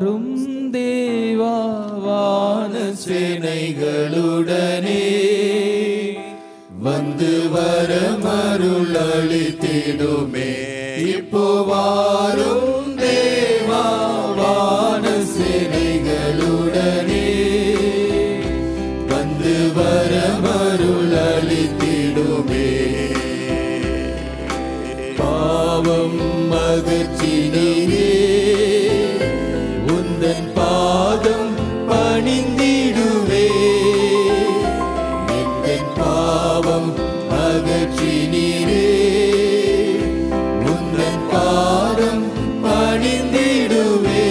வாரும் தேவா வான சேனைகளுடனே வந்து வரமருள் அளித்திடுமே இப்போ வாரும் தேவா வான சேனைகளுடனே வந்து வரமருள் அளித்திடுமே பாவம் மகிழ்ச்சினே உந்தன் பாதம் பணிந்திடுவே எந்தன் பாவம் அகற்றினீரே உந்தன் பாதம் பணிந்திடுவே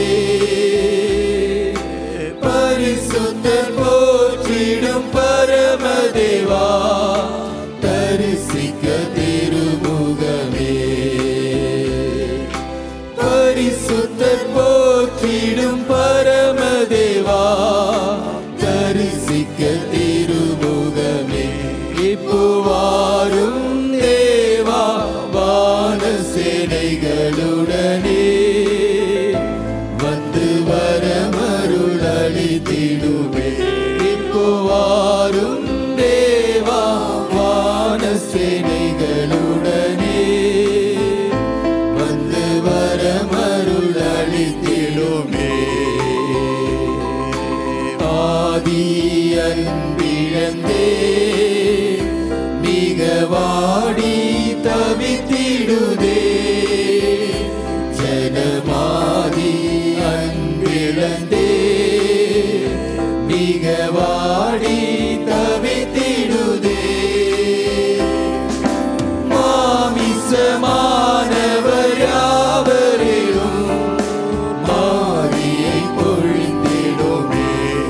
பரிசுத்தர் போற்றிடும் பரமதேவா தரிசிக்க திருமுகமே பரிசுத்தர் போற்றிடும் பரமதேவா தரிசிக்க திருமுகமே இப்போ வாரும் தேவா வான சேனைகளுடனே வந்து வரமருள் அளித்திடுவே இப்போ வாரும் தேவா வான சேனைகளுடனே வந்து வரமருள் அளித்திடுமே ஆதி அன்பிழந்தே மிக வாடி தவித்திடுதே ஜனமாதி அன்பிழந்தே மிக வாடி தவித்திடுதே மாமிசமானவர் யாவரிலும் மாரியை பொழிந்திடுமே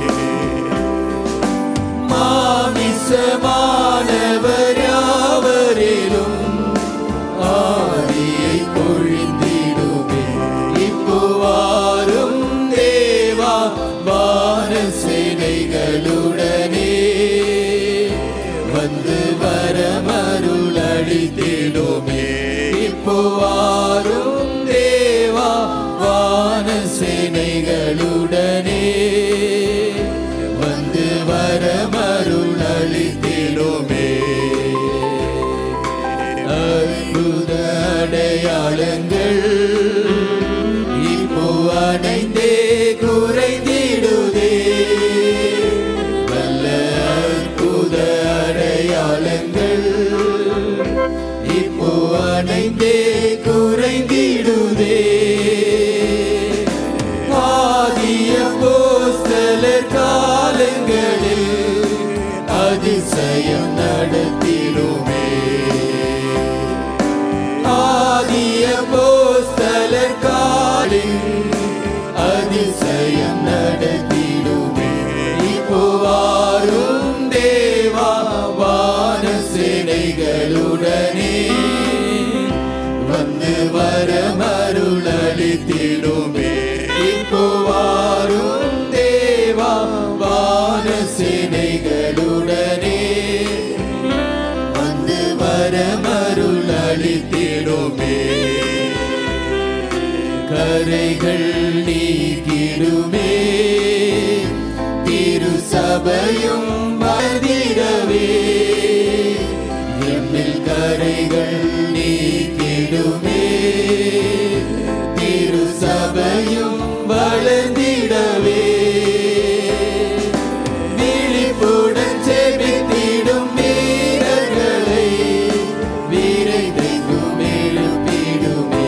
மாமிசமானவர் யாவரிலும் ஆதியை பொழிந்திடுமே இப்போ வாரும் தேவா வான சேனைகளுடனே வந்து வரமருள் அளித்திடுமே இப்போ வாரும் தேவா வான சேனைகளுடனே வந்து வரமருள் அளித்திடுமே அற்புத அடையாளங்கள் இப்போ அடைந்தே குறைந்திடுதே வல்ல அற்புத அடையாளங்கள் இப்போ அடைந்தே குறைந்திடுதே ஆதிய போஸ்தலர் காலங்களில் அதிசயம் நடத்திடுமே ஆதிய போஸ்தலர் காலில் அதிசயம் நடத்திடுமே இப்போ வாரும் தேவா வான சேனைகளுடனே வந்து வரமருள் அளித்திடுமே இப்போ வாரும் தேவா வான சேனைகளுடனே வந்து வரமருள் அளித்திடுமே கரைகள் நீக்கிடுமே திரு சபையும் மதிடவே எம்மில் கரைகள் நீக்கிடுமே திரு சபையும் வளர்ந்திடவே விழிப்புடன் செபித்திடும் வீரர்களை வீரைதைக்கும் எழுப்பிடுமே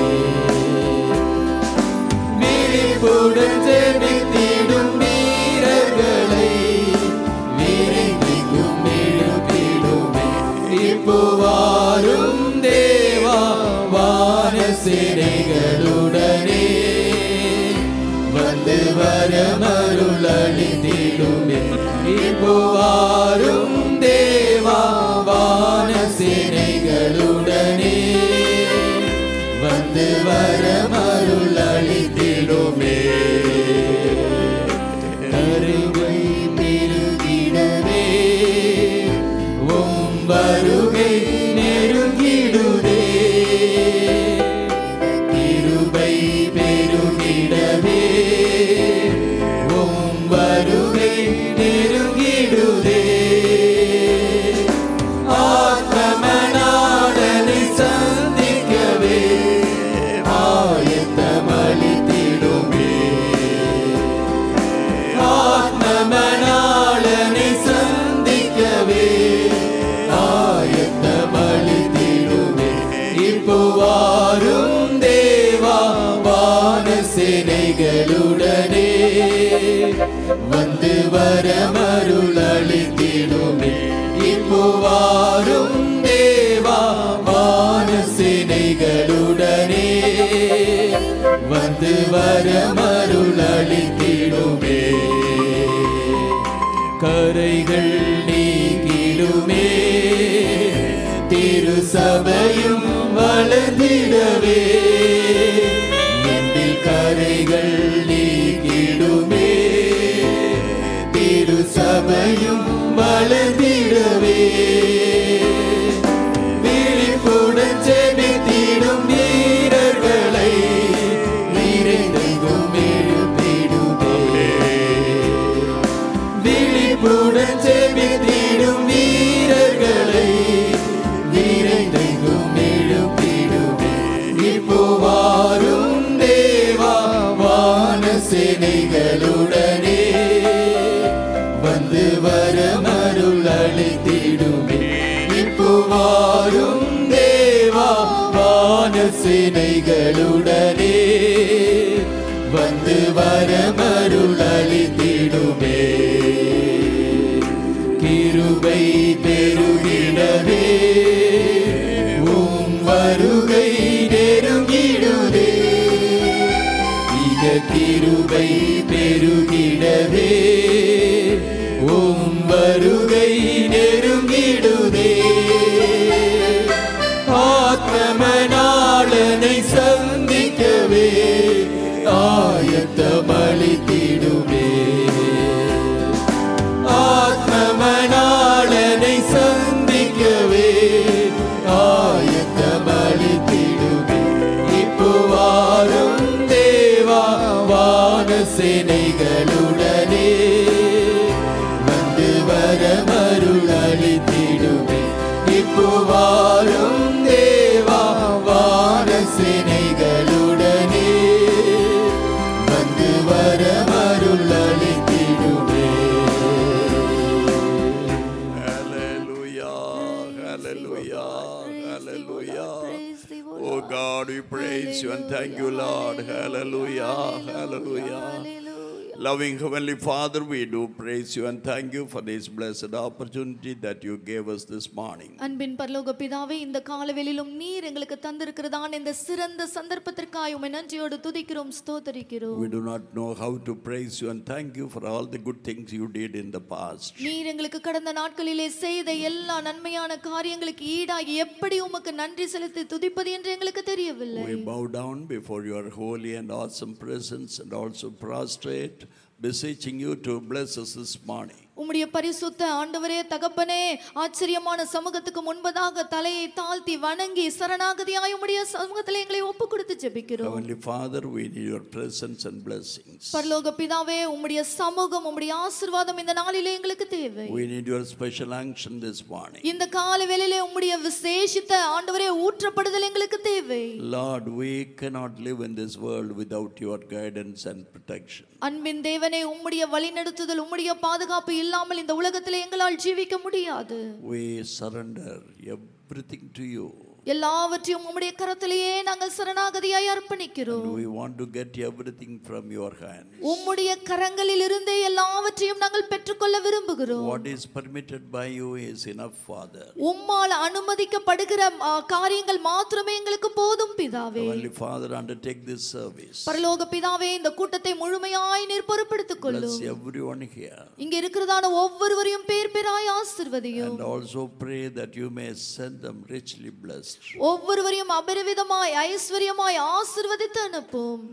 விழிப்புடன் செபித்திடும் வீரர்களை வீரைதைக்கும் எழுப்பிடுமே இப்போ வாரும் தேவா வான சேனைகளுடனே வந்து வரமருள் அளித்திடுமே இப்போ வாரும் தேவா வான சேனைகளுடனே வந்து வரமருள் அளித்திடுமே கருவை பெருகிடவே உம் வருகை நெருங்கிடுதே கிருபை பெருகிடவே சேனைகளுடனே வந்து வரமருள் அளித்திடுமே இப்போ வாரும் தேவா வான சேனைகளுடனே வந்து வரமருள் அளித்திடுமே கரைகள் நீக்கிடுமே திரு சபையும் வளர்ந்திடவே நெஞ்சில் கரைகள் நீக்கிடுமே திரு சபையும் வளர்ந்திடவே விழிப்புடன் செபித்திடும் வீரர்களை நிறைந்தெங்கும் எழுப்பிடுமே விழிப்புடன் செபித்திடும் வீரர்களை நிறைந்தெங்கும் எழுப்பிடுமே இப்போ வாரும் தேவா வான சேனைகளுடனே வந்து வரமருள் அளித்திடுமே இப்போ வாரும் தேவா வான சேனைகளுடனே வந்து வரமருள் அளித்திடுமே கிருபை பெருகிடவே உம் வருகை நெருங்கிடுதே இக கிருபை பெருகிடவே உம் வருகை நெருங்கிடுதே ஆத்மனாளனை சந்திக்கவே ஆயத்தமளித்திடுமே ஆத்மனாளனை சந்திக்கவே ஆயத்தமளித்திடுமே இப்போ வாரும் தேவா வான சேனைகளுடனே வந்து வரமருள் அளித்திடுமே இப்போ வாரும் தேவா வான சேனைகளுடனே வந்து வரமருள் அளித்திடுமே Hallelujah, hallelujah, hallelujah. Praise thee, O Oh God, we praise you and thank you, Lord. Hallelujah, hallelujah. Hallelujah. Loving Heavenly Father, we do praise you and thank you for this blessed opportunity that you gave us this morning. அன்பின் பரலோக பிதாவே இந்த காலவெளியிலும் நீர் எங்களுக்கு தந்திருக்கிறதான இந்த சிறந்த சந்தர்ப்பத்திற்காய் உமை நன்றியோடு துதிக்கிறோம் ஸ்தோத்தரிக்கிறோம் We do not know how to praise you and thank you for all the good things you did in the past. நீர் எங்களுக்கு கடந்த நாட்களிலே செய்த எல்லா நன்மையான காரியங்களுக்கு ஈடாகி எப்படி உமக்கு நன்றி செலுத்தி துதிப்பது என்று எங்களுக்கு தெரியவில்லை We bow down before your holy and awesome presence and also prostrate, beseeching you to bless us this morning. உம்முடைய பரிசுத்த ஆண்டவரே தகப்பனே ஆச்சரியமான சமூகத்துக்கு முன்பதாக தலையை தாழ்த்தி வணங்கி சரணாகதியாய் உம்முடைய சமூகத்தில் எங்களை ஒப்பு கொடுத்து ஜெபிக்கிறோம் Heavenly Father, we need your presence and blessings. பரலோக பிதாவே உம்முடைய சமூகம் உம்முடைய ஆசீர்வாதம் இந்த நாளிலே எங்களுக்கு தேவை We need your special unction this morning. இந்த கால வேளையிலே உம்முடைய விசேஷித்த ஆண்டவரே ஊற்றப்படுதல் எங்களுக்கு தேவை Lord, we cannot live in this world without your guidance and protection. அன்பின் தேவனே உம்முடைய வழிநடத்துதல் உம்முடைய பாதுகாப்பு இல்லாமல் இந்த உலகத்திலே எங்களால் ஜீவிக்க முடியாது We surrender everything to you. எல்லாவற்றையும் உம்முடைய கரத்திலேயே நாங்கள் சரணாகதியாய் அர்ப்பணிக்கிறோம் And we want to get everything from your hand. உம்முடைய கரங்களில் இருந்தே எல்லாவற்றையும் நாங்கள் பெற்றுக்கொள்ள விரும்புகிறோம் What is permitted by you is enough, Father. உம்மால் அனுமதிக்கப்படுகிற ஆ, காரியங்கள் மாத்திரமே எங்களுக்கு போதும் பிதாவே Heavenly Father, undertake this service. பரலோக பிதாவே இந்த கூட்டத்தை முழுமையாய் நீர் பொறுப்படுத்திக் கொள்ளும் Bless everyone here. இங்க இருக்கிறதான ஒவ்வொருவரையும் பேர் பேராய் ஆசிர்வதியும் And also pray that you may send them richly blessed. ஒவ்வொருவரையும் அபரிவிதமாய் ஐஸ்வர்யமாய் ஆசிர்வதித்து அனுப்பும்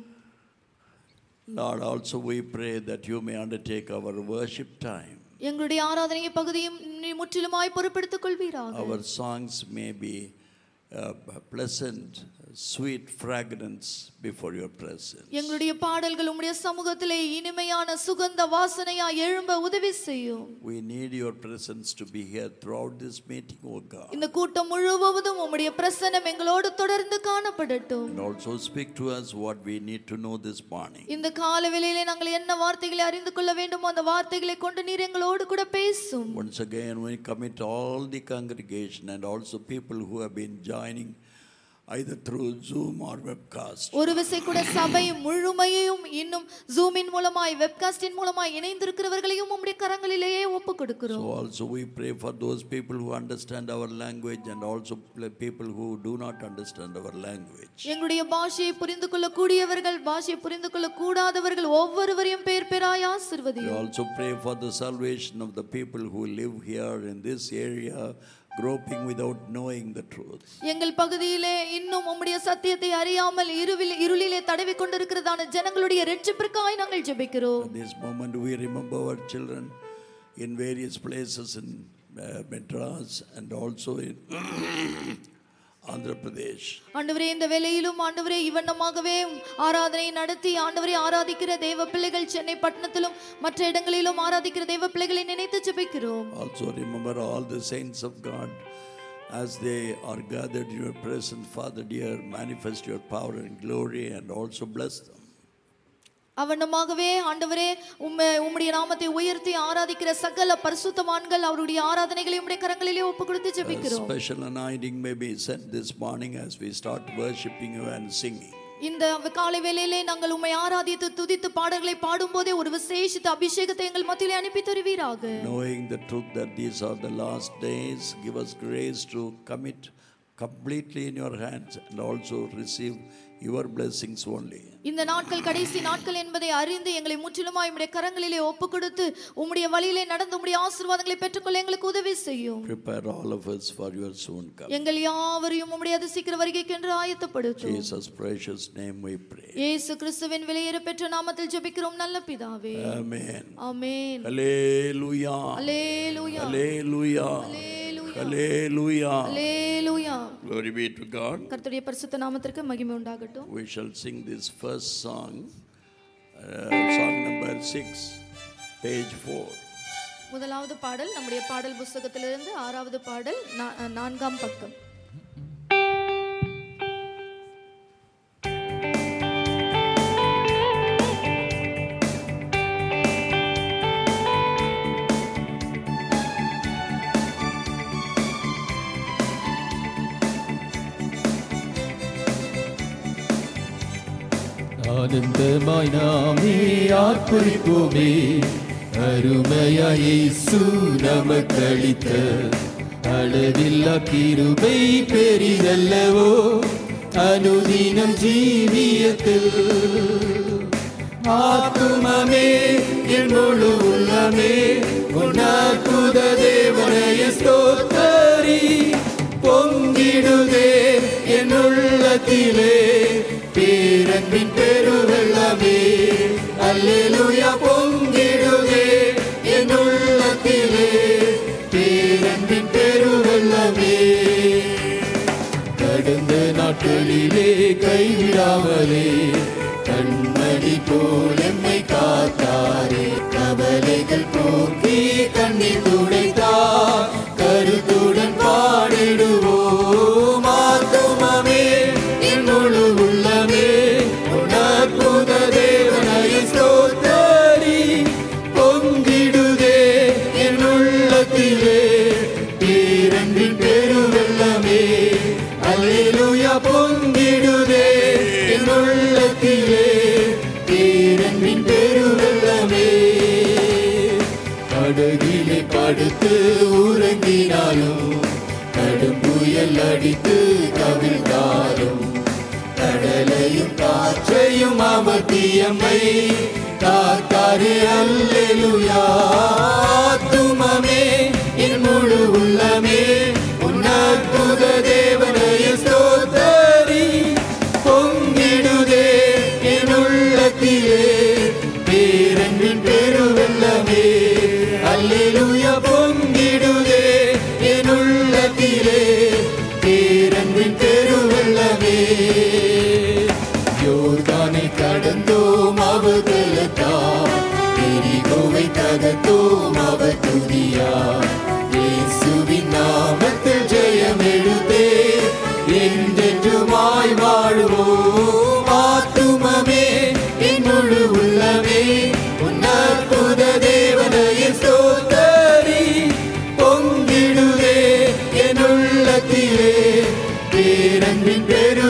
Lord, also we pray that you may undertake our worship time. எங்களுடைய ஆராதனை பகுதியும் நீ முற்றிலுமாய் பொறுப்படுத்திக் கொள்வீராக Our songs may be uh, pleasant, sweet fragrance before your presence. எங்களுடைய பாடல்கள் உம்முடைய சமூகத்திலே இனிமையான சுகந்த வாசனையா எழும்ப உதவி செய்யும் We need your presence to be here throughout this meeting, O God. இந்த கூட்டம் முழுவதும் உம்முடைய பிரசன்னம் எங்களோடு தொடர்ந்து காணப்படட்டும் And also speak to us what we need to know this morning. இந்த கால வேளையிலே நாங்கள் என்ன வார்த்தைகளை அறிந்து கொள்ள வேண்டுமோ அந்த வார்த்தைகளை கொண்டு நீர் எங்களோடு கூட பேசும் Once again, we commit all the congregation and also people who have been joining either through Zoom or webcast. ஒரு விசை கூட சபை முழுமையையும் இன்னும் ஜூமின் மூலமாய் வெப்காஸ்டின் மூலமாய் இணைந்திருக்கிறவர்களையும் உம்முடைய கரங்களிலேயே ஒப்பு கொடுக்கிறோம் So also we pray for those people who understand our language and also pl- people who do not understand our language. எங்களுடைய பாஷையை புரிந்து கொள்ளக்கூடியவர்கள் பாஷையை புரிந்து கொள்ள கூடாதவர்கள் ஒவ்வொருவரையும் பேர் பேராய் We ஆசிர்வதியும் also pray for the salvation of the people who live here in this area, groping without knowing the truth. எங்கள் பகுதியிலே இன்னும் உம்முடைய சத்தியத்தை அறியாமல் இருவில் இருளிலே தடவி கொண்டிருக்கிறதான ஜனங்களுடைய ரட்சிப்பிற்காய் நாங்கள் ஜெபிக்கிறோம் At this moment, we remember our children in various places in uh, Madras and also in Andhra Pradesh. ஆண்டவரே இந்த வேளையிலும் ஆண்டவரே இவண்ணமாகவே ஆராதனை நடத்தி ஆண்டவரே ஆராதிக்கிற தேவ பிள்ளைகள் சென்னை பட்டணத்திலும் மற்ற இடங்களிலும் ஆராதிக்கிற தேவ பிள்ளைகளை நினைத்து ஜெபிக்கிறோம் Also, remember all the saints of God as they are gathered in your presence, Father dear, manifest your power and glory and also bless them. அவண்ணமாகவே ஆண்டவரே உம்மை உம்முடைய நாமத்தை உயர்த்தி ஆராதிக்கிற சகல பரிசுத்தவான்கள் அவருடைய ஆராதனைகளை உம்முடைய கரங்களிலே ஒப்பு கொடுத்து A ஜெபிக்கிறோம் special anointing may be sent this morning as we start worshiping you and singing. இந்த காலை வேளையிலே நாங்கள் உம்மை ஆராதித்து துதித்து பாடல்களை பாடும்போதே ஒரு விசேஷித்த அபிஷேகத்தை எங்கள் மத்தியிலே அனுப்பி தருவீராக Knowing the truth that these are the last days, give us grace to commit completely in your hands and also receive your blessings only. இந்த நாட்கள் கடைசி நாட்கள் என்பதை அறிந்து எங்களை முற்றிலுமாய் உம்முடைய கரங்களிலே ஒப்பு கொடுத்து உம்முடைய வழியிலே நடந்து உம்முடைய ஆசீர்வாதங்களை பெற்றுக்கொள்ள எங்களுக்கு உதவி செய்யும் Prepare all of us for your soon coming. எங்கள் யாவரையும் உம்முடைய அதிசீக்கிர வருகைக்கென்று ஆயத்தப்படுத்தும் Jesus' precious name we pray. இயேசு கிறிஸ்துவின் விலையேற பெற்ற நாமத்தில் ஜெபிக்கிறோம் நல்ல பிதாவே Amen. Amen Hallelujah. Hallelujah Hallelujah. Hallelujah Hallelujah. Hallelujah Glory be to God. கர்த்தருடைய பரிசுத்த நாமத்திற்கு மகிமை உண்டாகட்டும் We shall sing this first song, uh, song number six, page four. முதலாவது பாடல் நம்முடைய பாடல் புஸ்தகத்திலிருந்து ஆறாவது பாடல் நா- நான்காம் பக்கம் ஆனந்தமாய் நாமே ஆர்ப்பரிப்போமே அருமையாய் இயேசு நமக்களித்த அளவில்லா கிருபை பெரிதல்லவோ அனுதினம் ஜீவியத்தில் ஆத்துமமே என் முழு உள்ளமே உன் அற்புத தேவனைய ஸ்தோத்தரி பொங்கிடுதே என் உள்ளத்திலே பேரன்பின் பெருவெள்ளமே அல்லேலூயா பொங்கிடுதே என் உள்ளத்திலே பேரன்பின் பெருவெள்ளமே கடந்த நாட்களிலே கைவிடாமலே கண்மணி போல் எம்மை காத்தாரே கவலைகள் போக்கி கண்ணீர் துடைத்தார் கருத்துடன் பாடிடுவோம் ஆத்துமமே என் முழு உள்ளமே உன் அற்புத தேவனைய ஸ்தோத்தரி பொங்கிடுதே என் உள்ளத்திலே பேரன்பின் பெருவெள்ளமே அல்லேலூயா பொங்கிடுதே என் உள்ளத்திலே பேரன்பின் பெருவெள்ளமே படகிலே படுத்து உறங்கினாலும் கடும் புயல் அடித்து கவிழ்ந்தாலும் கடலையும் காற்றையும் அமர்த்தியம்மை காத்தாரே அல்லேலூயா ஆத்துமமே என் முழு உள்ளமே உன் அற்புத தேவனைய ஸ்தோத்தரி பொங்கிடுதே என் உள்ளத்திலே பேரன்பின் பெருவெள்ளமே அல்லேலூயா பொங்கிடுதே என் உள்ளத்திலே பேரன்பின் பெருவெள்ளமே யோர்தானை கடந்தோம் அவர்களத்தா எரிகோவை தகத்தோம் அவர் துதியா இயேசுவின் நாமத்தில் ஜெயம் எழுதே என்றென்றுமாய் வாழுவோம் ஆத்துமமே என் முழு உள்ளமே உன் அற்புத தேவனைய ஸ்தோத்தரி பொங்கிடுதே என் உள்ளத்திலே பேரன்பின் பெரு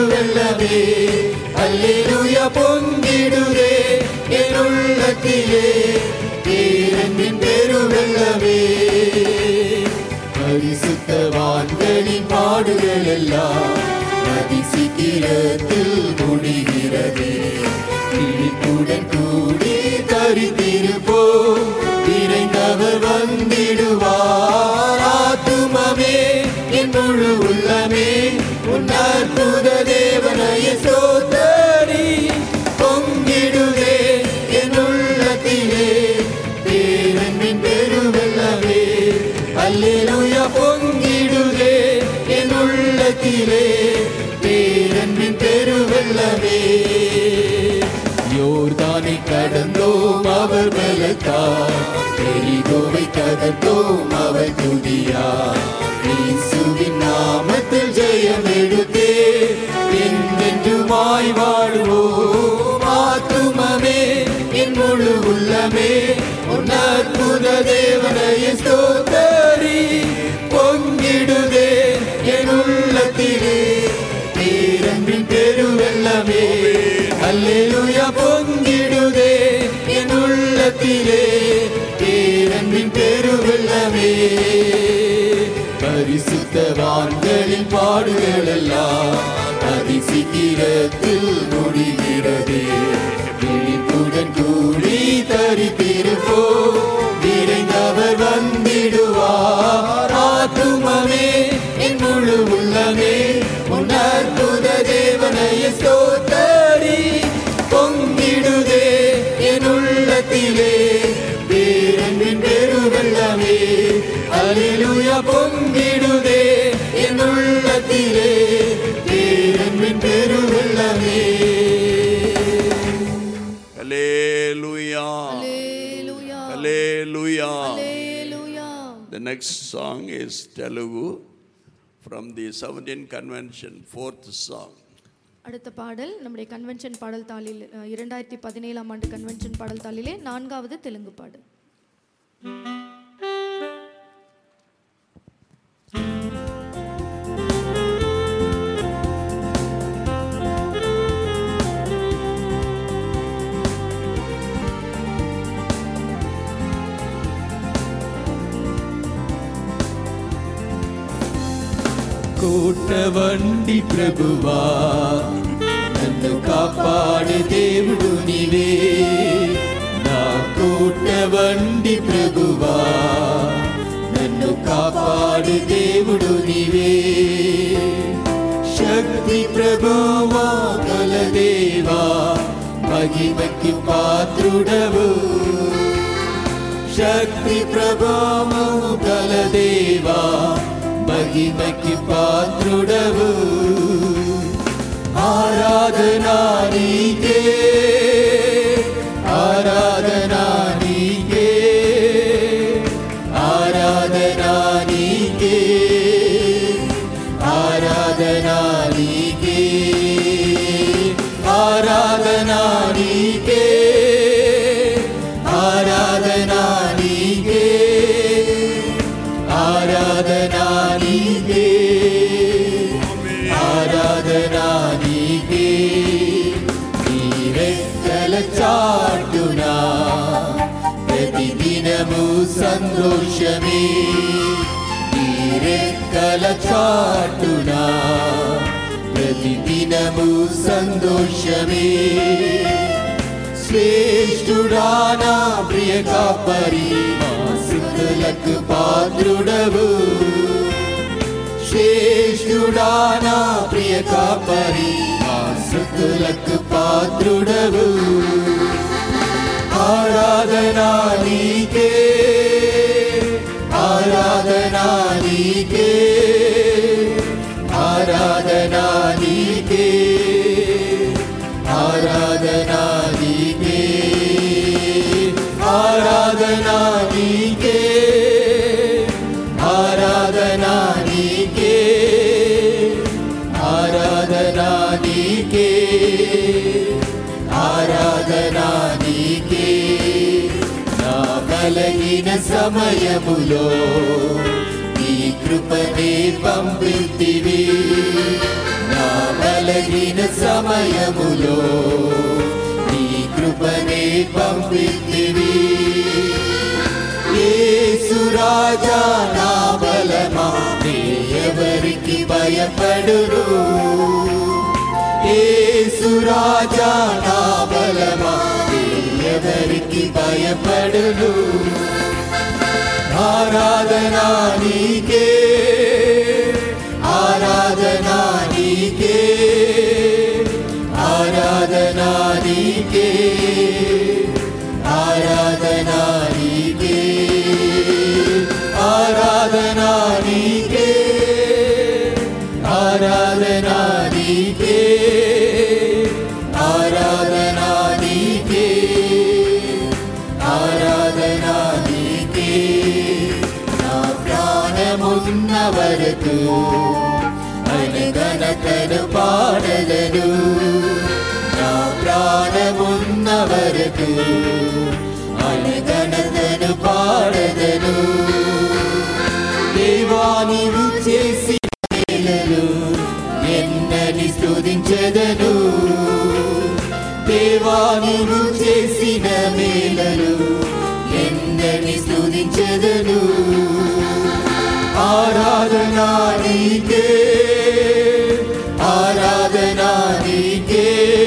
சீக்கிரத்தில் முடிகிறது இழிப்புடன் கூடி தரித்திருப்போம் விரைந்தவர் வந்திடுவார் ஆத்துமமே என் முழு உள்ளமே உன் அற்புத தேவனைய சோதரி பொங்கிடுவே என் உள்ளத்திலே பேரன்பின் பெருவெல்லவே அல்லேலூயா பொங்கிடுவே என் உள்ளத்திலே பேரன்பின் பெருவெல்லவே யோர்தானை கடந்தோம் அவர் பலத்தார் எரிகோவை தகர்த்தோம் அவர் துதியார் இயேசுவின் நாமத்தில் ஜெயம் எடுத்தே என்றென்றுமாய் வாழ்வோம் ஆத்துமமே என் முழு உள்ளமே உன் அற்புத தேவனைய ஸ்தோத்தரி பொங்கிடுதே என் உள்ளத்திலே பேரன்பின் பெருவெல்லமே அல்லேலூயா பொங்கிடுதே என் உள்ளத்திலே பேரன்பின் பெருவெல்லமே பரிசுத்தவான்களின் பாடுகள் எல்லாம் அதிசீக்கிரத்தில் முடிகிறதே விழிப்புடன் கூடி தரித்திருப்போ விரைந்தவர் வந்திடுவார் ஆத்துமமே என் முழு உள்ளமே உன் அற்புத தேவனைய ஸ்தோத்தரி பொங்கிடுதே என் உள்ளத்திலே பேரன்பின் பெருவெல்லமே அலிலுயா பொங்கிடுதே என் உள்ளத்திலே பேரன்பின் பெருவெல்லமே Hallelujah. Hallelujah Hallelujah. Hallelujah The next song is Telugu from the 17th convention, fourth song. அடுத்த பாடல் நம்முடைய கன்வென்ஷன் பாடல் தாளில் அஹ், இரண்டாயிரத்தி பதினேழாம் ஆண்டு கன்வென்ஷன் பாடல் தாளிலே நான்காவது தெலுங்கு பாடல் కోటవండి ప్రభువా నన్ను కాపాడు దేవుడు నీవే నా కోటవండి ప్రభువా నన్ను కాపాడు దేవుడు నీవే శక్తి ప్రభువా గల దేవా మహిమకి పాత్రుడవు శక్తి ప్రభావము గల దేవా మహిమకి పాత్రుడవు ఆరాధనా నీకే ఆరాధనా నీకే ఆరాధనా నీకే ఆరాధనా నీకే ఆరాధనా నీకే ఆరాధనా నీకే ఆరాధనా నీకే ఆరాధనా నీకే నీరెక్కల చాటునా ప్రతిదినము సంతోషమే నీరెక్కల చాటునా ప్రతిదినము సంతోషమే శ్రేష్ఠుడానా ప్రియ కాపరి శృతులకు పాత్రుడవు శ్రేష్ఠుడానా ప్రియ కాపరి శృతులకు పాత్రుడవు ఆరాధనా నీకే ఆరాధనా నీకే ఆరాధనా నీకే ఆరాధనా నీకే ఆరాధనా నీకే ఆరాధనా నీకే ఆరాధనా నీకే ఆరాధనా నీకే నా బలహీన సమయములో నీ కృపనే పంపితివి నా బలహీన సమయములో నీ కృపనే పంపితివి యేసురాజా నా బలమా నీ ఎవరికి భయపడును యేసు రాజా నా బలమా ఎవరికి భయపడును ఆరాధనా నీకే ఆరాధనా నీకే ఆరాధనా నీకే ఆరాధనా నీకే ఆరాధనా నీకే ఆరాధనా నీకే ఆరాధనా నీకే ఆరాధనా నీకే నా ప్రాణమున్న వరకు ఆయన ఘనతను పాడదను నా ప్రాణమున్న వరకు ఆయన ఘనతను పాడదను దేవానివు చేసి మేలలు ఎన్నని స్తుతించెదను దేవానివు చేసిన మేలలు ఎన్నని స్తుతించెదను ఆరాధనా నీకే ఆరాధనా నీకే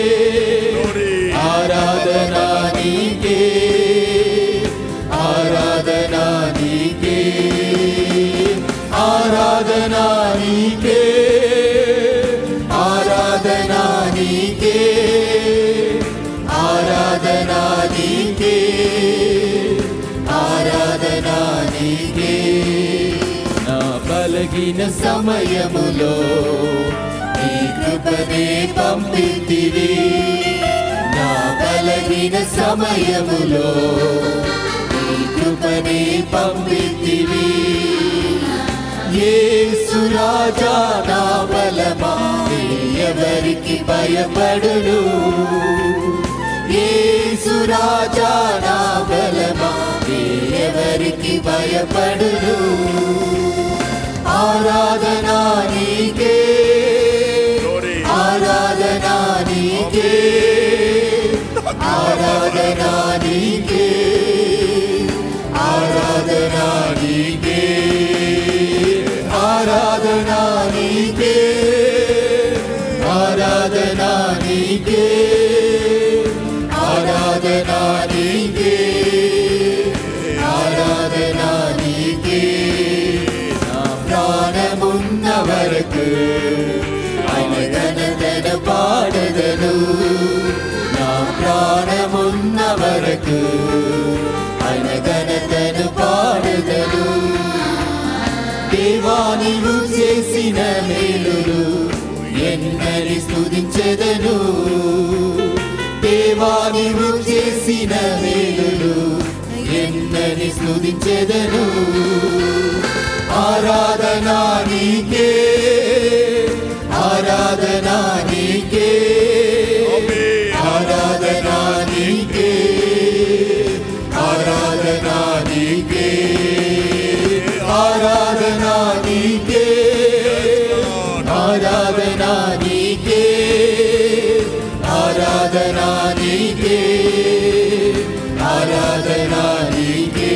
ఆరాధనా నీకే ఆరాధనా నీకే ఆరాధనా నీకే ఆరాధనా నీకే ఆరాధనా నీకే ఆరాధనా నీకే నా బలగిన సమయములో నీ కృపనే పంపితివి నా బలగిన సమయములో నీ కృపనే పంపితివి యేసు రాజా నా బలమా నీ ఎవరికి భయపడును యేసు రాజా నా బలమా నీ ఎవరికి భయపడును ఆరాధనా నీకే ఆరాధనా నీకే ఆరాధనా నీకే ఆరాధనా నీకే ఆరాధనా నీకే ఆరాధనా నీకే ఆరాధనా నీకే ఆరాధనా నీకే నా ప్రాణమున్న వరకు ఆయన ఘనతన పాడదను నా ప్రాణమున్న వరకు ఆయన ఘనతను పాడదను దేవానివు చేసిన మేలులు ఎన్నని స్తుతించెదను దేవానివు చేసిన మేలులు ఎన్నని స్తుతించెదను ఆరాధనా నీకే ఆరాధనా నీకే ఆరాధనా నీకే ఆరాధనా నీకే ఆరాధనా నీకే ఆరాధనా నీకే ఆరాధనా నీకే ఆరాధనా నీకే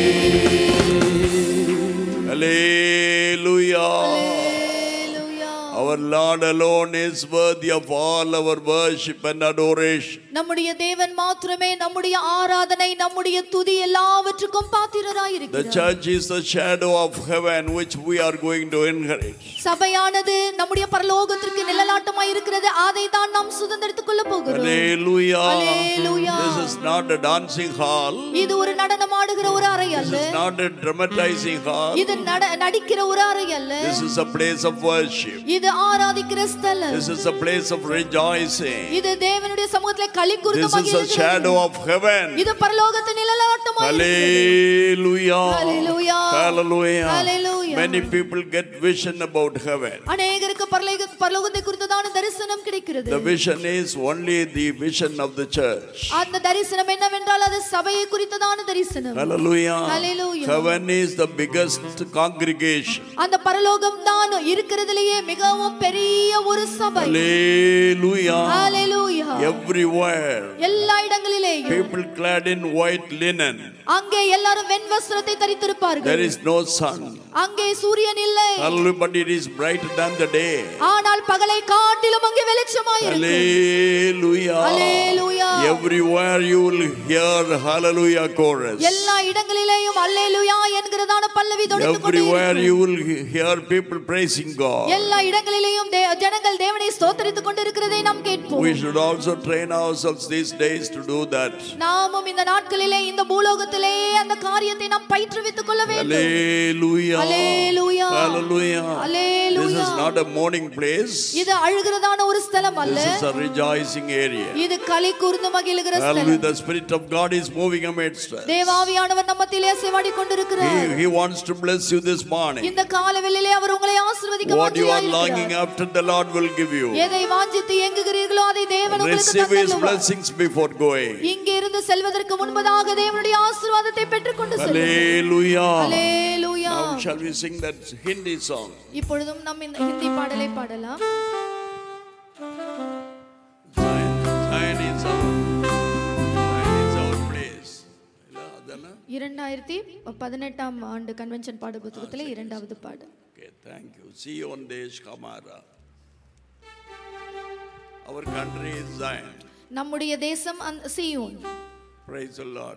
Hallelujah. Hallelujah. Our Lord alone is worthy of all our worship and adoration. நம்முடைய தேவன் மாத்திரமே நம்முடைய ஆராதனை நம்முடைய துதி எல்லாவற்றுக்கும் The பாத்திரராயிருக்கிறார் church is the shadow of heaven which we are going to inherit. சபையானது நம்முடைய பரலோகத்திற்கு நிழலாட்டமாய் இருக்கிறது அதை தான் நாம் சுதந்திரத்துக் கொள்ள போகிறோம் Hallelujah. Hallelujah. This is not a dancing hall. இது ஒரு நடனம் ஆடுகிற ஒரு அறை This அல்ல is not a dramatizing hall. இது நட நடிக்கிற ஒரு அறை அல்ல This is a place of worship. இது ஆராதிக்கிற ஸ்தலம் This is a place of rejoicing. இது தேவனுடைய சமூகத்திலே களி This கூர்ந்தமாக is a shadow of heaven. இது பரலோகத்தின் நிழலாட்டமாக Hallelujah. Hallelujah. Hallelujah. Hallelujah. Many people get vision about heaven. அநேகருக்கு பரலோக பரலோகத்தை குறித்ததான தரிசனம் கிடைக்கிறது The vision is only the vision of the church. அந்த தரிசனம் என்னவென்றால் அது சபையை குறித்ததான தரிசனம் Hallelujah. Hallelujah. Heaven is the biggest congregation. அந்த பரலோகம் தான் இருக்கிறதுலயே மிகவும் பெரிய பெரிய ஒரு சபை Hallelujah. ஹalleluya Everywhere. எல்லா இடங்களிலேயும் People clad in white linen. அங்கே எல்லாரும் வெண் வஸ்திரத்தை தரித்திருப்பார்கள் There is no sun. அங்கே சூரியன் இல்லை Hallelujah. But it is brighter than the day. ஆனால் பகலை காட்டிலும் அங்கே வெளிச்சமாயிருக்கும் Hallelujah. Hallelujah. Everywhere you will hear hallelujah chorus. எல்லா இடங்களிலேயும் அல்லேலூயா என்கிறதான பல்லவி தொடுத்துக் கொண்டே Everywhere இருக்கும். you will he- hear people praising God. எல்லா இடங்களிலேயும் தே- ஜனங்கள் தேவனை ஸ்தோத்தரித்துக் கொண்டிருக்கிறதை நாம் கேட்போம் We should also train ourselves these days to do that. நாமும் இந்த நாட்களிலே இந்த பூலோகத்திலே அந்த காரியத்தை நாம் பயிற்றுவித்துக் கொள்ள வேண்டும் Hallelujah. Hallelujah. Hallelujah. Hallelujah. This is not a mourning place. இது அழுகிறதான ஒரு ஸ்தலம் அல்ல This is a rejoicing area. இது களி கூர்ந்து மகிழுகிற Hallelujah. ஸ்தலம் The Spirit of God is moving amidst us. தேவாவியானவர் நம்ம மத்தியிலே சேவாடி கொண்டிருக்கிறார் He, he wants to bless you this morning. இந்த காலவெளியிலே அவர் உங்களை ஆசீர்வதிக்க What you are வாஞ்சியாயிருக்கிறார். longing after, the Lord will give you. எதை வாஞ்சித்து எங்குகிறீர்களோ அதை தேவன் உங்களுக்கு Receive His தந்தருளுவார். blessings before going. இங்கே இருந்து செல்வதற்கு முன்பதாக தேவனுடைய ஆசீர்வாதத்தை பெற்றுக்கொண்டு செல்லுங்கள் Hallelujah. Hallelujah. Now, shall we sing that Hindi song? இப்பொழுதும் நாம் இந்த ஹிந்தி பாடலை பாடலாம் Zion, Zion is our, Zion is our place. இல்ல, அதானே? இரண்டாயிரத்தி பதினெட்டாம் ஆண்டு கன்வென்ஷன் பாட புத்தகத்திலே இரண்டாவது பாடு Okay, thank you. Zion Desh Hamara. Our country is Zion. நம்முடைய தேசம் அந்த Zion Praise the Lord.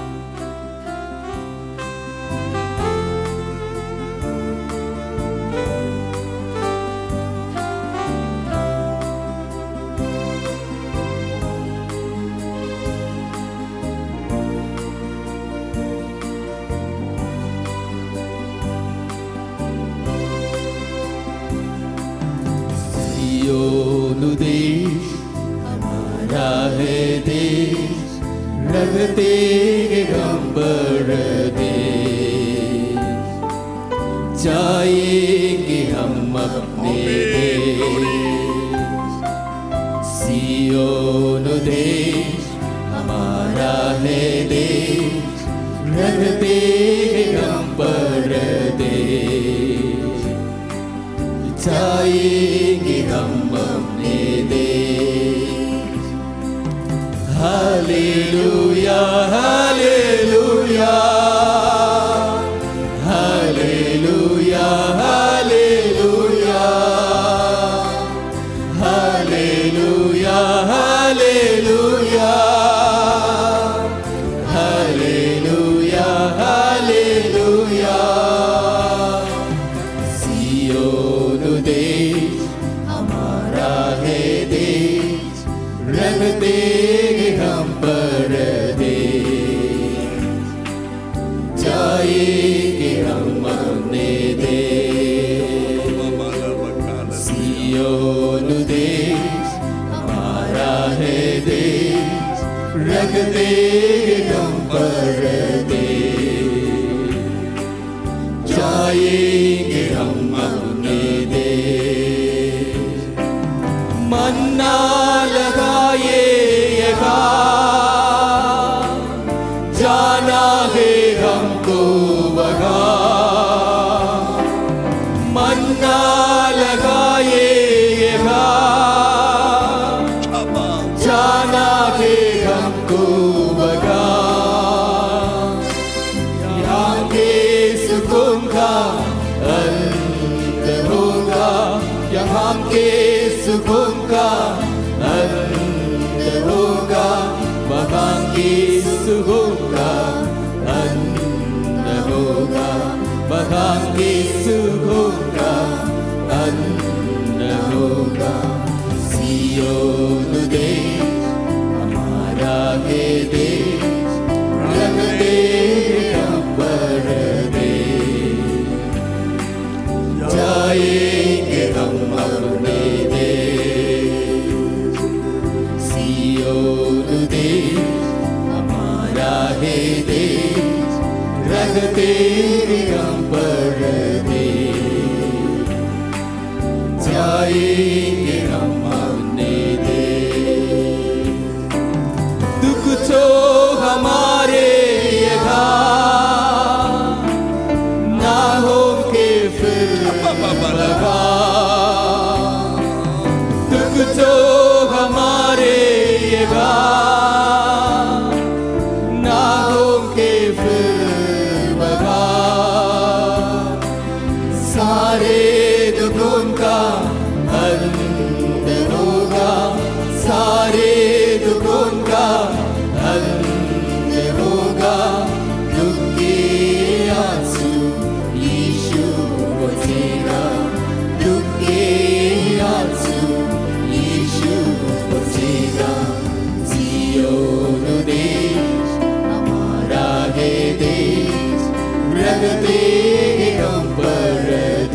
Zion देश हमारा है देश रगते गंबर देश जाएंगे हम अपने देश सियोन देश हमारा है देश रगते गंबर देश जाएंगे हम अपने देश hallelujah hallelujah hallelujah hallelujah hallelujah hallelujah hallelujah hallelujah Zion देश हमारा है देश रंग देंगे हम पर देश जाएंगे हम अपने देश सियोन देश हमारा है देश रंग देंगे हम पर देश जाएंगे हम अपने देश मन्ना लगाएगा जाना है हमको बगा मन्ना लगाएगा जाना है हमको बगा यहाँ के सुकून का अंत होगा यहाँ के सुकून का अंत होगा वहाँ के सुकून का अंत होगा वहाँ के सुकून का अंत होगा सियोन देश हमारा है देश रंग दे अंबर देश जाएंगे हम अपने देश सियोन देश हमारा है देश रंग दे अंबर देश जाएंगे हम अपने देश दुख तो हमारे यहाँ ना होंगे फिर लगा दुखे आंसू यीशु पोछेगा दुखे आंसू यीशु पोछेगा सियोन देश हमारा है देश रगते हम पर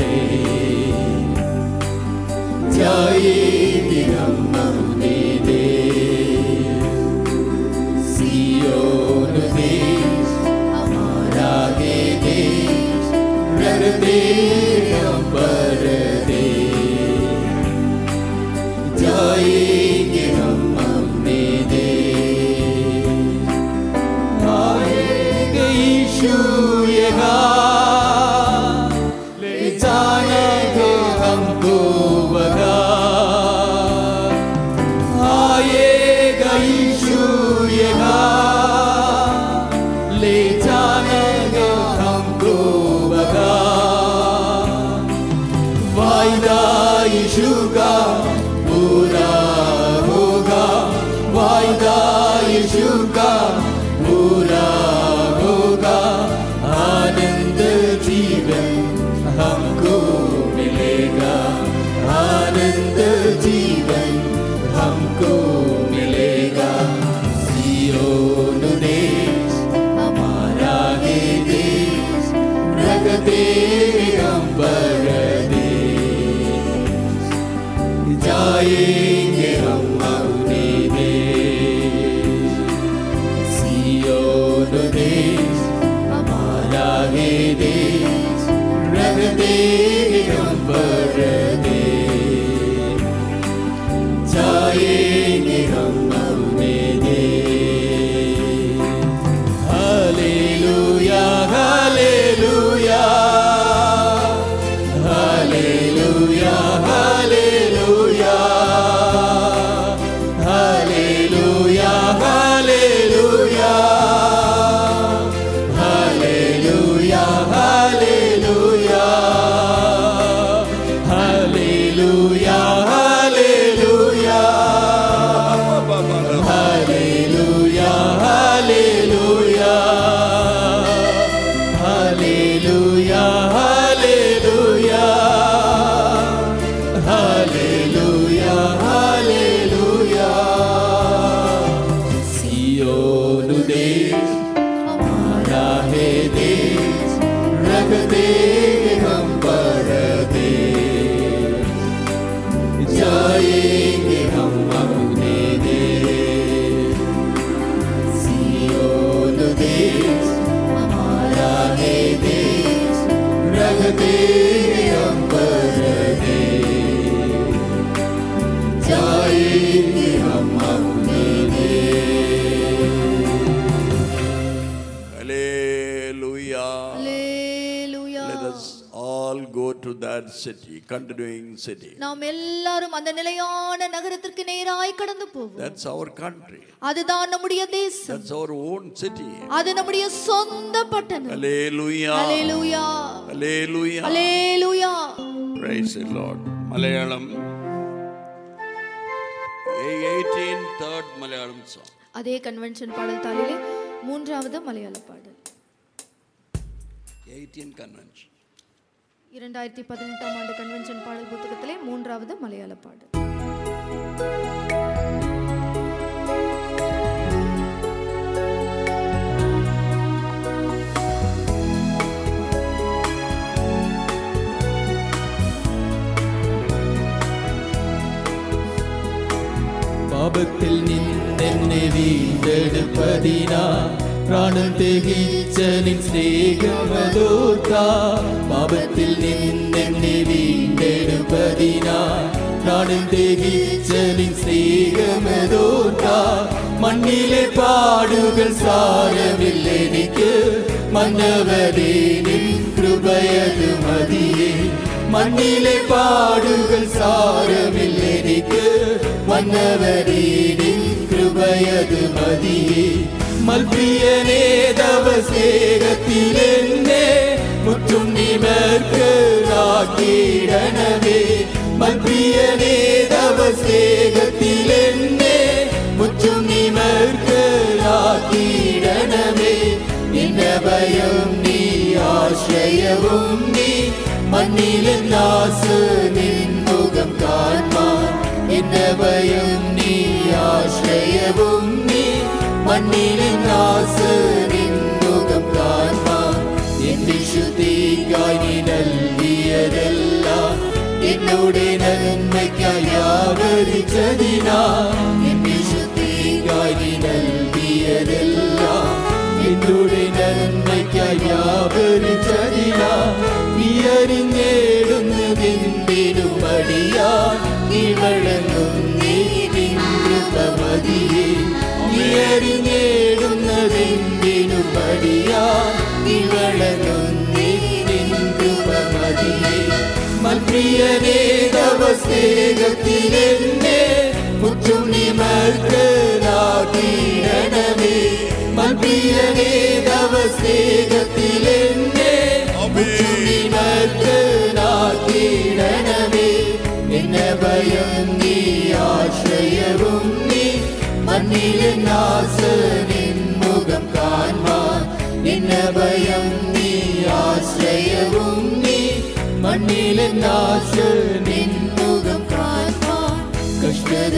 जाएगी हम अपने देश सियोन देश हमारा है देश रगते हम पर जाएंगे हम अपने देश आएगा यीशु यहाँ ले जाएगा हमको बगा आएगा यीशु यहाँ ले जाएगा हमको बगा वायदा यीशु का पूरा होगा वायदा यीशु का पूरा होगा आनंद जीवन हमको मिलेगा आनंद जीवन हमको मिलेगा सियोन देश हमारा है देश रगते हम पर जाएंगे हम अपने देश सियोन देश हमारा है देश रगते हम पर जाएंगे हम अपने देश hallelujah hallelujah hallelujah hallelujah hallelujah hallelujah hallelujah hallelujah hallelujah hallelujah hallelujah hallelujah hallelujah hallelujah hallelujah hallelujah Zion देश हमारा है देश रख दे हम पर देश जाएंगे हम अपने देश सियोन देश हमारा है देश रख दे हम पर देश जाएंगे हम अपने देश Hallelujah. Hallelujah. Let us all go to that city, continuing city. நாம் எல்லாரும் அந்த நிலையான நகரத்திற்கு நேராய் கடந்து போவோம் That's our country. அதுதான் நம்முடைய தேசம் That's our own city. அது நம்முடைய சொந்த பட்டணம் Hallelujah. Hallelujah Hallelujah. Hallelujah Praise the Lord. Malayalam. 18 third Malayalam song. அதே கன்வென்ஷன் பாடல் தாளிலே மூன்றாவது மலையாள பாடல் 18 convention. இரண்டாயிரத்தி பதினெட்டாம் ஆண்டு கன்வென்ஷன் பாடல் புத்தகத்திலே மூன்றாவது மலையாள பாடல் പാപത്തിൽ നിന്നെന്നെ വീണ്ടെടുപ്പതിനാ പ്രാണൻ തികച്ച നിൻ സ്നേഹമതോർക്ക പാപത്തിൽ നിന്നെന്നെ വീണ്ടെടുപ്പതിനാ പ്രാണൻ തികച്ച നിൻ സ്നേഹമതോർക്ക മണ്ണിലെ പാടുകൾ സാരമില്ലെനിക്ക് മന്നവരേ നിൻ കൃപയതു മതിയേ മണ്ണിലെ പാടുകൾ സാരമില്ലെനിക്ക് മന്നവരേ നിൻ കൃപയതു മതിയേ മൽപ്രിയനേ തവ സ്നേഹത്തിലെന്നെ മുറ്റും നിമർക്ക് ആക്കിയിടണമേ മൽപ്രിയനേ തവ സ്നേഹത്തിലെന്നെ മുറ്റും നിമർക്ക് ആക്കിയിടണമേ என்ன பயம் நீ ஆശ്രയവും നീ മണ്ണിലെ നാസ് നിൻ മുഖം കാൺമാൻ என்ன பயம் நீ ஆശ്രയവും നീ മണ്ണിലെ നാസ് നിൻ മുഖം കാൺമാൻ എൻ വിശുദ്ധിക്കായി നീ നൽകിയതെല്ലാം എന്നോട് നന്മയ്ക്കായി വ്യാപരിച്ചതിനാ എൻ വിശുദ്ധിക്കായി നീ നൽകിയതെല്ലാം എന്നോട് നന്മയ്ക്കായി വ്യാപരിച്ചതിനാ നീ അറിഞ്ഞേടുന്നതെന്തിനു മടിയാൻ നീ വഴങ്ങും നീ നിൻ കൃപമതിയെ നീ അറിഞ്ഞേടുന്നതെന്തിനു മടിയാൻ നീ വഴങ്ങും നീ നിൻ കൃപമതിയെ മൽപ്രിയനേ തവസ്തേകത്തിലെന്നെ മുറ്റും നിമർക്കനാക്കിയിടണമേ മൽപ്രിയനേ തവസ്തേകത്തിലെന്നെ മുറ്റും നിമർക്കനാക്കിയിടണമേ എന്നെ ഭയം നീ ആശ്രയവും നീ മണ്ണിലെ നാസ നിൻ മുഖം കാൺമാൻ എന്നെ ഭയം നീ ആശ്രയവും നീ മണ്ണിലെ നാശ നിൻ മുഖം കാൺമാൻ കഷ്ടത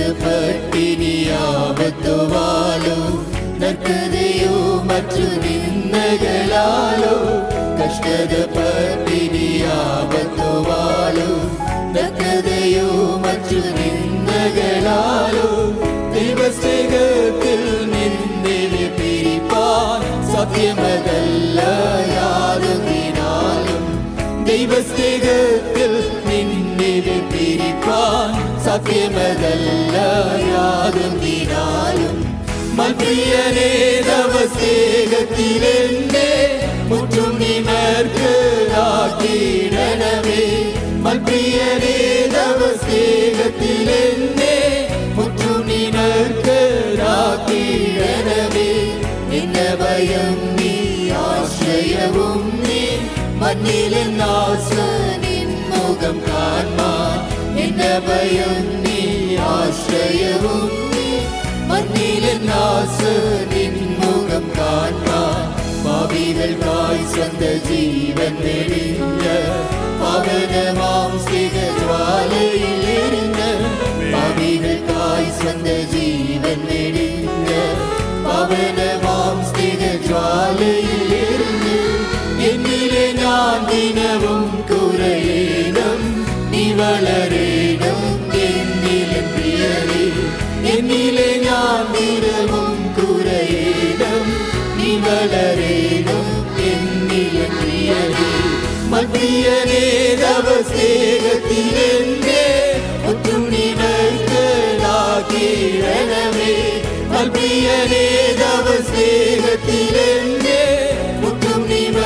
പട്ടിനിയാവത്തുവാലോ നർക്കതയോ മറ്റു നിന്ദകളാലോ കഷ്ടത പട്ടിനിയാവത്തുവാലോ നർക്കതയോ മറ്റു നിന്ദകളാലോ ദൈവസ്നേഹത്തിൽ നിന്നെ പിരിപ്പാൻ സത്യമതല്ല യാതൊന്നിനാലും ദൈവസ്നേഹത്തിൽ നിന്നെ പിരിപ്പാൻ സത്യമതല്ല യാതൊന്നിനാലും മൽപ്രിയനേ തവസ്നേഹത്തിലെന്നെ മുറ്റും നിമർക്കലാക്കിയിടണമേ മൽപ്രിയനേ തവസ്നേഹത്തിലെന്നെ മുറ്റും നിമർക്കലാക്കിയിടണമേ നിന്നെ ഭയം നീ ആശ്രയവും നീ മണ്ണിലെ നാസ നിൻ മുഖം കാൺമാൻ എന്നെ ഭയം നീ ആശ്രയവും നീ മണ്ണിലെ നാസ നിൻ മുഖം കാൺമാൻ പാപികൾക്കായി സ്വന്ത ജീവൻ വെടിഞ്ഞ പവനമാം സ്ഥിരജ്വാലയിൽ എരിഞ്ഞ് പാപികൾക്കായി സ്വന്ത ജീവൻ വെടിഞ്ഞ പവനമാം സ്ഥിരജ്വാലയിൽ എരിഞ്ഞ് എന്നിലെ ഞാൻ ദിനവും കുറയേണം നീ വളരേണം എന്നിലെ പ്രിയരേ എന്നിലെ ഞാൻ ദിനവും കുറയേണം നീ വളരേണം എന്നിലെ പ്രിയരേ മൽപ്രിയനേ തവസ്നേഹത്തിലെന്നെ ഒത്തും നിനക്കലാക്കിയിടണമേ മൽപ്രിയനേ തവസ്നേഹത്തിലെന്നെ ഒത്തും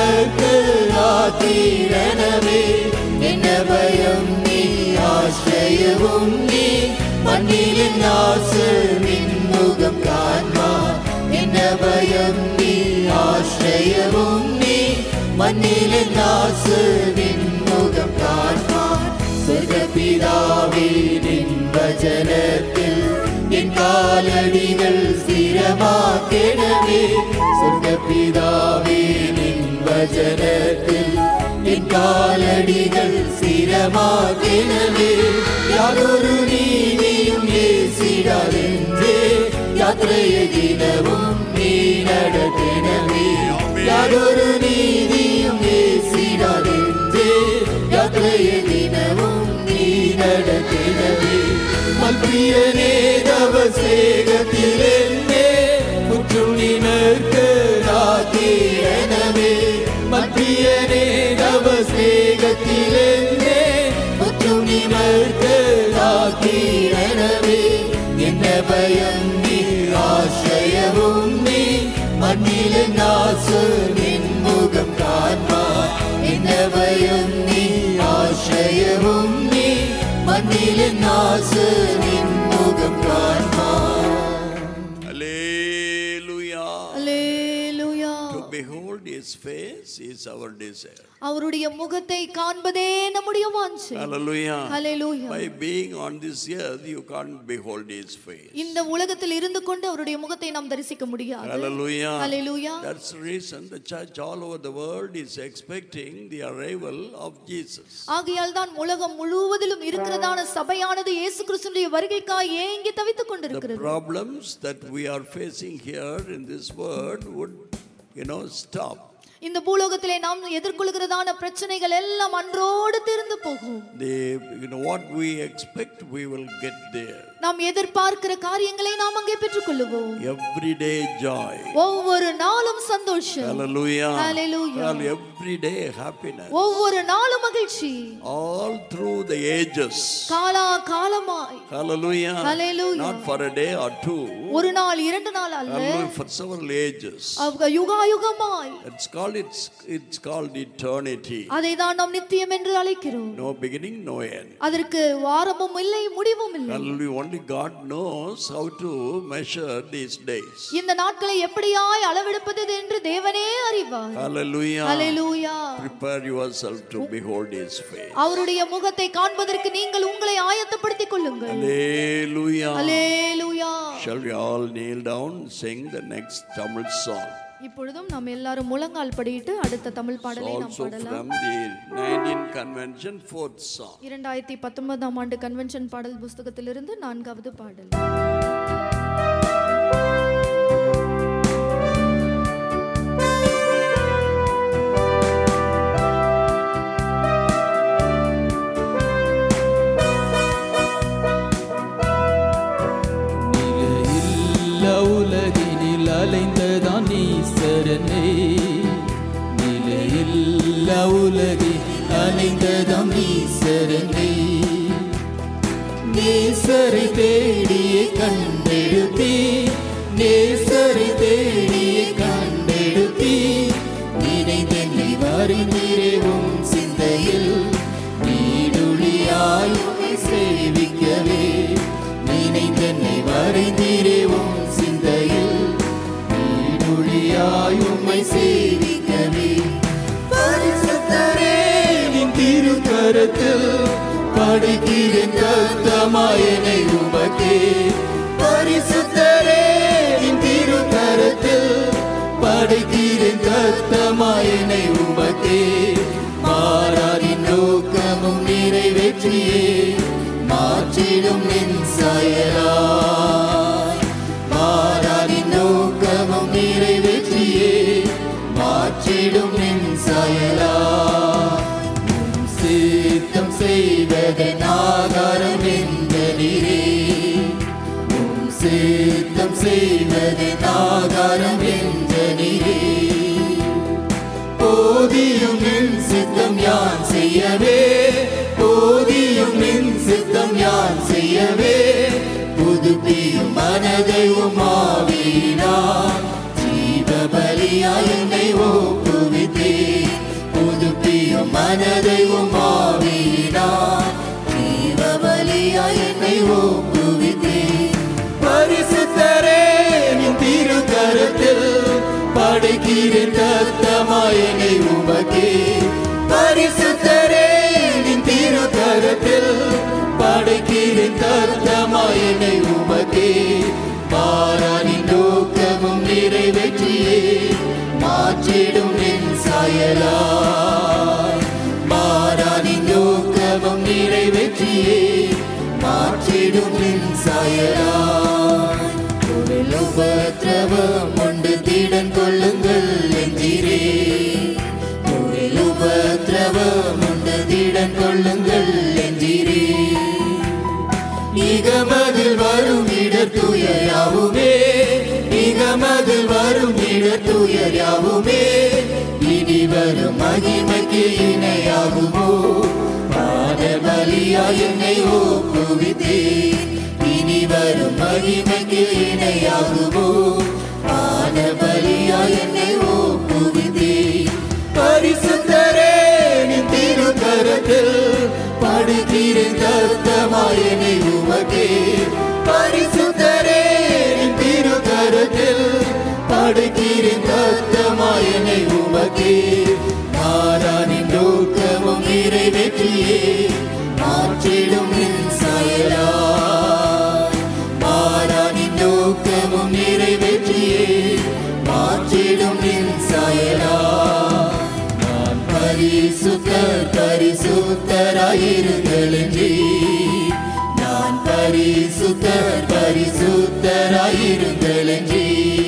നിനക്കലാക്കിയിടണമേ എന്നെ ഭയം നീ ആശ്രയവും നീ മണ്ണിലെ നാശ നിൻ മുഖം കാൺമാൻ എന്നെ ഭയം നീ ആശ്രയവും നീ മണ്ണിലെ നാശ നിൻ മുഖം കാൺമാൻ സ്വർഗപിതാവേ നിൻ വചനത്തിൽ എൻ കാലടികൾ സ്ഥിരമാക്കണമേ സ്വർഗപിതാവേ നിൻ വചനത്തിൽ എൻ കാലടികൾ സ്ഥിരമാക്കണമേ യാതൊരു നീതിയും യേസിടാതെന്റെ യാത്രയെ ദിനവും നീ നടത്തണമേ യാതൊരു നീതിയും യേസിടാതെന്റെ യാത്രയെ ദിനവും നീ നടത്തണമേ മൽപ്രിയനേ തവസ്നേഹത്തിലെന്നെ മുറ്റും നിനക്കലാക്കിയണമേ മൽപ്രിയനേ തവസ്നേഹത്തിലെന്നെ മുറ്റും നിനക്കലാക്കിയണമേ എന്നെ ഭയം നീ ആശ്രയവും നീ മണ്ണിലെ നാസ നിൻ മുഖം കാൺമാൻ എന്നെ ഭയം നീ ആശ്രയവും നീ മണ്ണിലെ നാസ നിൻ മുഖം കാൺമാൻ Hallelujah. Hallelujah To behold his face is our desire. அவருடைய முகத்தை காண்பதே நம்முடைய வாஞ்சை Hallelujah. Hallelujah By being on this earth, you can't behold his face. இந்த உலகத்தில் இருந்து கொண்டு அவருடைய முகத்தை நாம் தரிசிக்க முடியாது Hallelujah. Hallelujah That's the reason the church all over the world is expecting the arrival of Jesus. ஆகையால் தான் உலகம் முழுவதிலும் இருக்கிறதான சபையானது இயேசு கிறிஸ்துவின் வருகைக்காய் ஏங்கி தவித்துக் The கொண்டிருக்கிறது problems that we are facing here in this world would, you know, stop. இந்த பூலோகத்திலே நாம் எதிர்கொள்கிறதான பிரச்சனைகள் எல்லாம் அன்றோடு தீர்ந்து போகும் The, you know, what we expect, we will get there. நாம் எதிர்பார்க்கிற காரியங்களை நாம் அங்கே பெற்றுக்கொள்ளுவோம் Everyday joy. ஒவ்வொரு நாளும் சந்தோஷம் Hallelujah. Hallelujah. Well, everyday happiness. ஒவ்வொரு நாளும் மகிழ்ச்சி All through the ages. காலா காலமாய் Hallelujah. Hallelujah. Not for a day or two. ஒரு நாள் இரண்டு நாள் அல்ல Hallelujah. For several ages. அவங்க யுகாயுகமாய் It's called it's it's called eternity. அதை தான் நாம் நித்தியம் என்று அழைக்கிறோம் No beginning, no end. அதற்கு வாரமும் இல்லை முடிவும் இல்லை Hallelujah. Only God knows how to measure these days. இந்த நாட்களை எப்படியாய் அளவெடுப்பது என்று தேவனே அறிவார் Hallelujah. Hallelujah Prepare yourself to behold His face. அவருடைய முகத்தை காண்பதற்கு நீங்கள் உங்களை ஆயத்தப்படுத்திக் கொள்ளுங்கள் Hallelujah. Hallelujah Shall we all kneel down, sing the next Tamil song? இப்பொழுதும் நாம் எல்லாரும் முழங்கால் படியிட்டு அடுத்த தமிழ் பாடலை நாம் Also பாடலாம் from the 19th convention, fourth song. இரண்டாயிரத்தி பத்தொன்பதாம் ஆண்டு கன்வென்ஷன் பாடல் புஸ்தகத்திலிருந்து நான்காவது பாடல் நிலையில்லா உலகினில் அலைந்ததான் நீசரனே நிலையில்லா உலகில் அலைந்ததாம் நீசரனே நேசரை தேடிய கண்டெடுத்தே நேசரை தேடிய கண்டெடுத்தே நினைந்தென்னை வருகிறேவும் சிந்தையில் நீடுழியாய் உம்மை சேவிக்கவே நினைந்தென்னை வரைந்தீரேவும் சிந்தையில் நீடுழியாய் உம்மை சேவிக்கவே பரிசுத்தரே நின் திருக்கரத்தில் படைக்கிறேன் கத்தமாயனை உமக்கே பரிசுத்தரே நின் திருக்கரத்தில் படைக்கிறேன் கத்தமாயனை உமக்கே மாறாரின் நோக்கமும் நிறைவேற்றியே மாற்றிடும் நின் செயலாய் மாறாரின் நோக்கமும் நிறைவேற்றியே மாற்றிடும் நின் செயலாய் உம் சித்தம் செய்வதன் ஆகாரம் எந்த நீரே உம் சித்தம் செய்வதன் ஆகாரம் எந்த நீரே போதியும் நின் சித்தம் யான் செய்யவே போதியும் நின் சித்தம் யான் செய்யவே புதுப்பியும் மனதை உமாவினார் ஜீவ பலியாய் என்னை ஒப்புவித்தே புதுப்பியும் மனதை உமாவினார் ஜீவ பலியாய் என்னை ஒப்புவித்தே பரிசுத்தரே நின் திருக்கரத்தில் படைக்கிறேன் கத்தமாயனை உமக்கே பரிசுத்தரே நின் திருக்கரத்தில் படைக்கிறேன் கத்தமாயனை உமக்கே மாறானின் நோக்கமும் நிறைவேற்றியே மாற்றிடும் நின் செயலாய் மாறானின் நோக்கமும் நிறைவேற்றியே மாற்றிடும் நின் செயலாய் ஒரு உபத்திரவம் உண்டு திடன் கொள்ளுங்கள் என்றீரே ஒரு உபத்திரவம் உண்டு திடன் கொள்ளுங்கள் என்றீரே இகமதில் வரும் இடத்துயர் யாவுமே இகமதில் வரும் இடத்துயர் யாவுமே இனி வரும் மகிமைக்கு இணையாகுமோ பாத பலியா என்னை ஒப்புவித்தே இனி வரும் மகிமைக்கு இணையாகுமோ பாத பலியா என்னை ஒப்புவித்தே பரிசுத்தரே நின் திருக்கரத்தில் படுகிறேன் கர்த்தமாயனை உமக்கே பரிசுத்தரே நின் திருக்கரத்தில் படுகிறேன் கர்த்தமாயனை நிறைவேற்றியே மாறானின் நோக்கமும் நிறைவேற்றியே மாற்றிடும் நின் செயலா மாறானின் நோக்கமும் நிறைவேற்றியே மாற்றிடும் நின் செயலா நான் பரிசுத்தர் பரிசுத்தராயிருங்களென்றே நான் பரிசுத்தர் பரிசுத்தராயிருங்களென்றே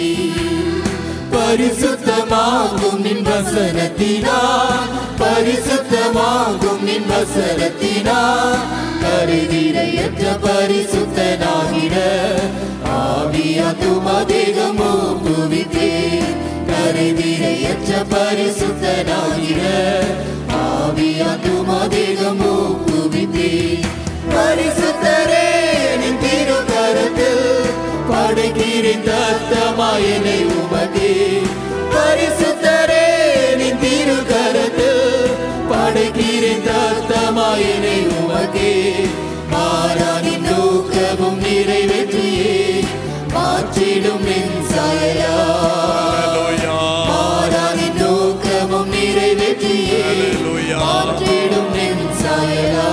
பரிசுத்தமாகும் நின் வசனத்தினா பரிசுத்தமாகும் நின் வசனத்தினா கருதிரையற்ற பரிசுத்தனாகிட ஆவியா துமதேகமோ புவித்தே கருதிரையற்ற பரிசுத்தனாகிட ஆவியா துமதேகமோ புவித்தே பரிசுத்தரே நின் திருக்கரத்தில் படைக்கிறேன் தத்தமாயனை உமகே பரிசுத்தரே நின் திருக்கரத்தில் படைக்கிறேன் தத்தமாயனை உமகே மாறானின் நோக்கமும் நிறைவேற்றியே மாற்றிடும் நின் செயலா மாறானின் நோக்கமும் நிறைவேற்றியே மாற்றிடும் நின் செயலா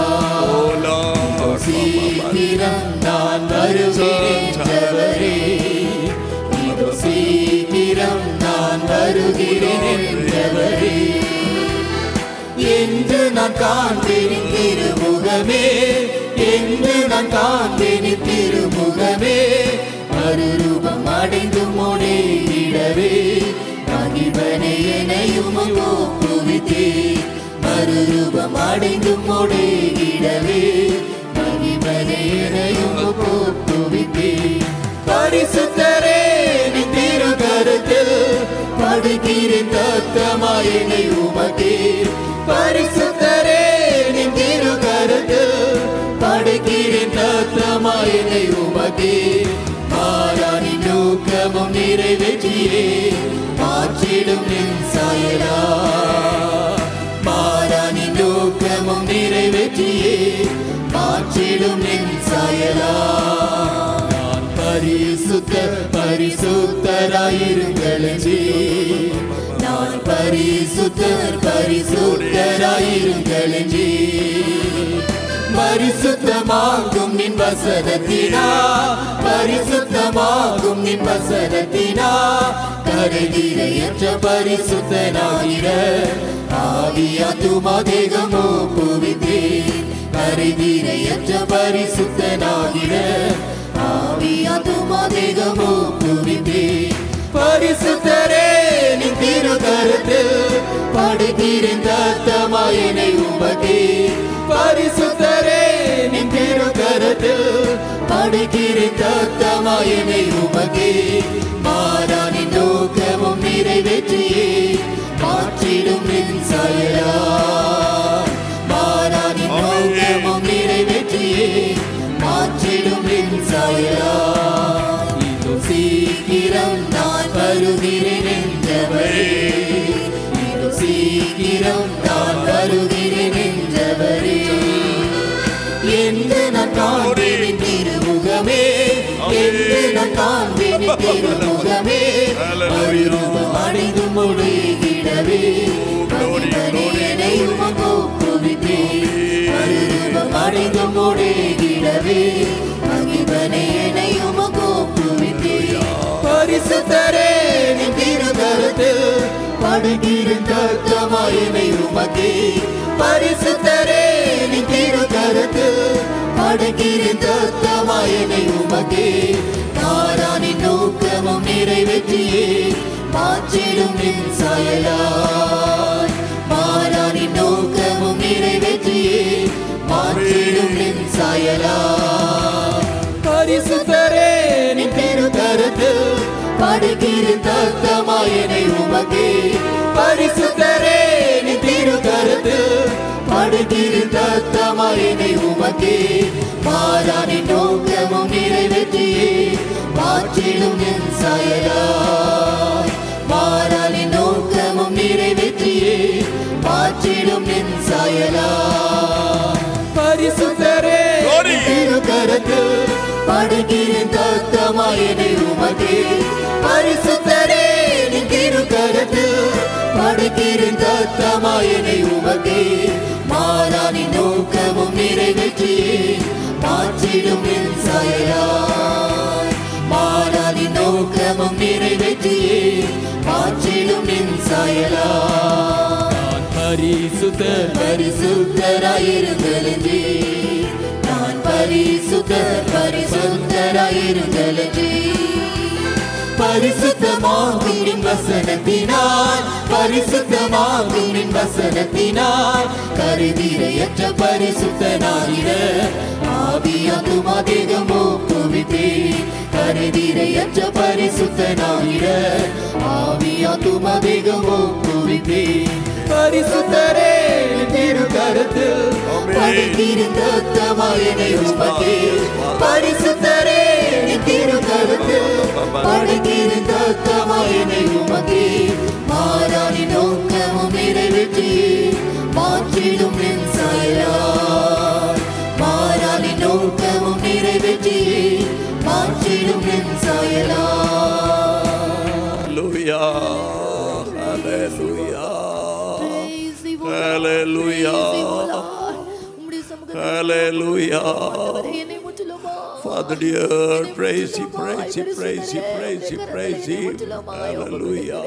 சீக்கிரம் நான் வருகிறேன்றவரே இதோ சீக்கிரம் நான் வருகிறேன் என்றவரே என்று நான் காண்பேன் திருமுகமே என்று நான் காண்பேன் திருமுகமே மறுரூபம் அடைந்து மொழியிடவே மகிமனை எனையும் ஒப்புவித்தே மறுரூபம் அடைந்து மொழியிடவே மகிமனை எனையும் ஒப்புவித்தே பரிசுத்தரே நின் திருக்கரத்தில் படுகிறேன் தத்தமாயனை உமக்கே பரிசுத்தரே நின் திருக்கரத்தில் படுகிறேன் தத்தமாயனை உமக்கே மாறானின் நோக்கமும் நிறைவேற்றியே மாற்றிடும் நின் செயலா மாறானின் நோக்கமும் நிறைவேற்றியே மாற்றிடும் நின் செயலா நான் பரிசுத்த பரிசுத்தராயிருங்களே நான் பரிசுத்தர் பரிசுத்தராயிருங்களே பரிசுத்தமாகும் நின் வசனத்தினா பரிசுத்தமாகும் நின் வசனத்தினா கருதிரையற்ற பரிசுத்தனாகிற ஆவியா துமா தேகமோ புவித்தே கருதிரையற்ற பரிசுத்தனாகிற ஆவியா துமா தேகமோ புவித்தே பரிசுத்தரே நின் திருக்கரத்தில் படுகிறேன் தத்தமாயனை உமகே பரிசுத்தரே நின் திருக்கரத்தில் படுகிறேன் தத்தமாயனை உமகே மாறானின் நோக்கமும் நிறைவேற்றியே மாற்றிடும் நின் செயலா மாறானின் நோக்கமும் நிறைவேற்றியே மாற்றிடும் நின் செயலா இதோ சீக்கிரம் நான் வருகிறேன் என்றவரே இதோ சீக்கிரம் நான் வருகிறேன் என்றவரே என்று நான் காண்பேன் திருமுகமே என்று நான் காண்பேன் திருமுகமே அருளும் அடைந்து முடிகிடவே என்னையும் கோப்புவித்தே அருளும் அடைந்து முடிகிடவே மகிமனை என்னையும் கோப்புவித்தே பரிசுத்தரே நின் திருகரத்தில் படுகிறேன் தத்தமாயனை உமக்கே பரிசுத்தரே நின் திருகரத்தில் படுகிறேன் தத்தமாயனை உமக்கே மாறானின் நோக்கமும் நிறைவேற்றியே மாற்றிடும் நின் செயலாய் மாறானின் நோக்கமும் நிறைவேற்றியே மாற்றிடும் நின் செயலாய் பரிசுத்தரே நின் திருக்கரத்தில் படுகிறேன் தத்தமாயனை உமக்கே பரிசுத்தரே நின் திருக்கரத்தில் படுகிறேன் தத்தமாயனை உமக்கே மாறானின் நோக்கமும் நிறைவேற்றியே மாற்றிடும் நின் செயலாய் மாறானின் நோக்கமும் நிறைவேற்றியே மாற்றிடும் நின் செயலாய் பரிசுத்தரே Glory. திருக்கரத்தில் படுகிறேன் தத்தமாயனை உமக்கே பரிசுத்தரே நின் திருக்கரத்தில் படைக்கிறேன் தத்தமாயனை உமக்கே மாறானி நோக்கமும் நிறைவேற்றியே மாற்றிடும் என் செயலாய் மாறானி நோக்கமும் நிறைவேற்றியே மாற்றிடும் என் செயலாய் நான் பரிசுத்தர் பரிசுத்தராயிருந்தலன்றி நான் பரிசுத்தர் பரிசுத்தராயிருந்தலன்றி பரிசுத்தமாகும் நின் வசனத்தினால் பரிசுத்தமாகும் நின் வசனத்தினால் கருதிரையற்ற பரிசுத்தனாகிட ஆவியாகுமா தேகமோ குவித்தே கருதிரையற்ற பரிசுத்தனாகிட ஆவியாகுமா தேகமோ குவித்தே பரிசுத்தரே திரு கருத்தில் படைத்திருந்தமாயனை உமக்கே பரிசுத்தரே திரு கருத்தில் படைத்திருந்தமாயனை உமக்கே மாறானி நோக்கமும் நிறைவேற்றி மாற்றிடும் என் செயலாய் மாறானி நோக்கமும் நிறைவேற்றி மாற்றிடும் என் செயலாய் Hallelujah. Hallelujah. Praise the Lord. Hallelujah. Praise the Lord. உம்முடைய சமூகத்தில் Hallelujah. ஆண்டவரே, என்னை முற்றிலுமா Father dear, praise Him, praise Him, praise Him, praise Him, praise Him. Hallelujah.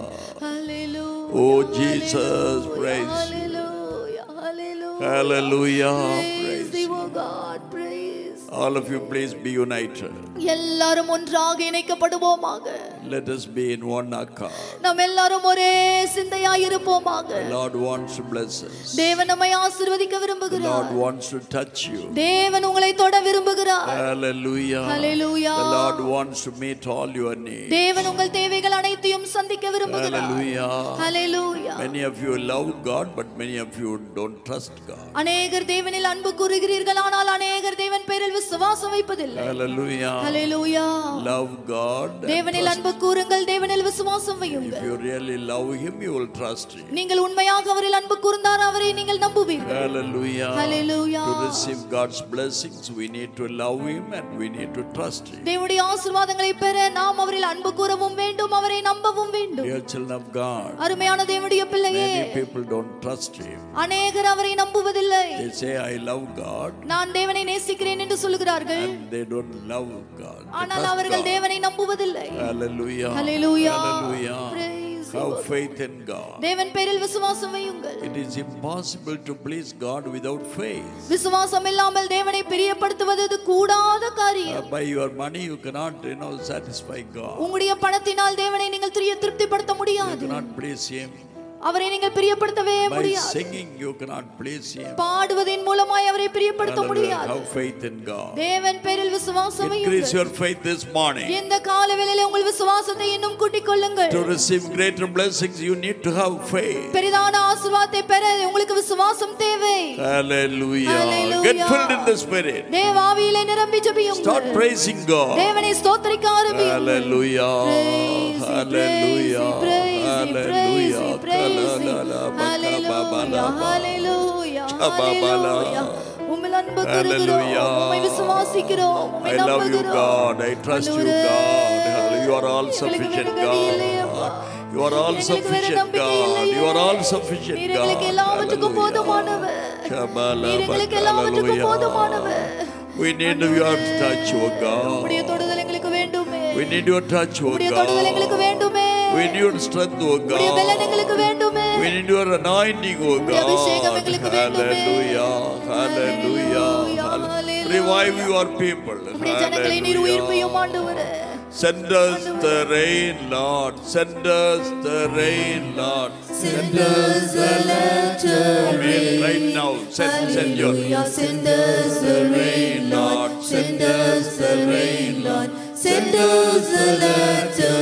Hallelujah. Oh Jesus, praise. Hallelujah. Hallelujah. Hallelujah. Praise Praise. thee, O God. Praise. All of you, please be united. எல்லாரும் ஒன்றாக இணைக்கப்படுவோமாக Let us be in one accord. நாம் எல்லாரும் ஒரே சிந்தையாய் இருப்போமாக The Lord wants to bless us. தேவன் நம்மை ஆசீர்வதிக்க The விரும்புகிறார் Lord wants to touch you. தேவன் உங்களை தொட விரும்புகிறார் Hallelujah. Hallelujah. The Lord wants to meet all your needs. தேவன் உங்கள் தேவைகள் அனைத்தையும் சந்திக்க விரும்புகிறார் Hallelujah. Hallelujah. Many of you love God, but many of you don't trust God. அநேகர் தேவனில் அன்பு கூறுகிறீர்கள் ஆனால் அநேகர் தேவன் பேரில் விசுவாசம் வைப்பதில்லை Hallelujah. Hallelujah. Love God. and தேவனில் trust. அன்பு கூறுங்கள் தேவனில் விசுவாசம் வையுங்கள் If you really love Him, you will trust Him. நீங்கள் உண்மையாக அவரில் அன்பு கூர்ந்தார் அவரை நீங்கள் நம்புவீர்கள் Hallelujah. Hallelujah. To receive God's blessings, we need to love Him and we need to trust Him. தேவனுடைய ஆசீர்வாதங்களை பெற நாம் அவரில் அன்பு கூறவும் வேண்டும் அவரை நம்பவும் வேண்டும் Dear children of God, அருமையான தேவனுடைய பிள்ளையே many people don't trust Him. அநேகர் அவரை நம்புவதில்லை They say, I love God, நான் தேவனை நேசிக்கிறேன் என்று சொல்லுகிறார்கள் and they don't love God. They ஆனால் trust அவர்கள் God. தேவனை நம்புவதில்லை Hallelujah. Hallelujah. Hallelujah. Praise the Have Lord. faith in God. தேவன் பேரில் விசுவாசம் வையுங்கள் It is impossible to please God without faith. விசுவாசம் இல்லாமல் தேவனை பிரியப்படுத்துவது அது கூடாத Uh, காரியம் by your money, you cannot, you know, satisfy God. உங்களுடைய பணத்தினால் தேவனை நீங்கள் திரிய திருப்திப்படுத்த You முடியாது cannot please Him. அவரை நீங்கள் பிரியப்படுத்தவே By முடியாது singing, you cannot please Him. பாடுவதன் மூலமாய் அவரை பிரியப்படுத்த Hallelujah. முடியாது Have faith in God. தேவன் பேரில் விசுவாசம் Increase வையுங்கள் your faith this morning. இந்த காலவேளையில உங்கள் விசுவாசத்தை இன்னும் கூட்டிக் கொள்ளுங்கள் To receive greater blessings, you need to have faith. பெரிதான ஆசீர்வாதத்தை பெற உங்களுக்கு விசுவாசம் தேவை Hallelujah. Hallelujah. Get filled in the Spirit. தேவாவியிலே நிரம்பி Start ஜெபியுங்கள் praising God. தேவனை ஸ்தோத்திரிக்க ஆரம்பியுங்கள் Hallelujah. Praise, Hallelujah. praise, praise, Hallelujah. praise, Kalalala, Hallelujah, bakababalaba. hallelujah, Shababala. hallelujah. உம்மில் அன்பு Hallelujah. கூறுகிறோம் உம்மை விசுவாசிக்கிறோம் உம்மை I love you, நம்புகிறோம் God. I trust you, ஆண்டவரே, God. Hallelujah. You are all எங்களுக்கு sufficient, வேறு கதி இல்லையப்பா. God. You are all எங்களுக்கு வேறு sufficient, நம்பிக்கை God. இல்லையே. You are all sufficient, நீர் எங்களுக்கு God. எல்லாவற்றுக்கும் Hallelujah. போதுமானவர் Shabala, நீர் எங்களுக்கு எல்லாவற்றுக்கும் Hallelujah. போதுமானவர் We need your touch, O உம்முடைய God. தொடுதல் எங்களுக்கு வேண்டுமே We need your touch, O உம்முடைய தொடுதல் எங்களுக்கு God. வேண்டுமே We need your strength, O உம்முடைய பெலன் God. எங்களுக்கு வேண்டுமே We need your anointing, O உம்முடைய அபிஷேகம் God. எங்களுக்கு வேண்டுமே. Hallelujah. Hallelujah. Hallelujah. Hallelujah. Revive your people. உம்முடைய ஜனங்களை நீர் உயிர்ப்பையும் Hallelujah. ஆண்டவரே Send us the rain, Lord. Send us the rain, Lord. Send us the letter Amen. Right now, send, send your. Hallelujah. Send us the rain, Lord. Send us the rain, Lord. Send us the letter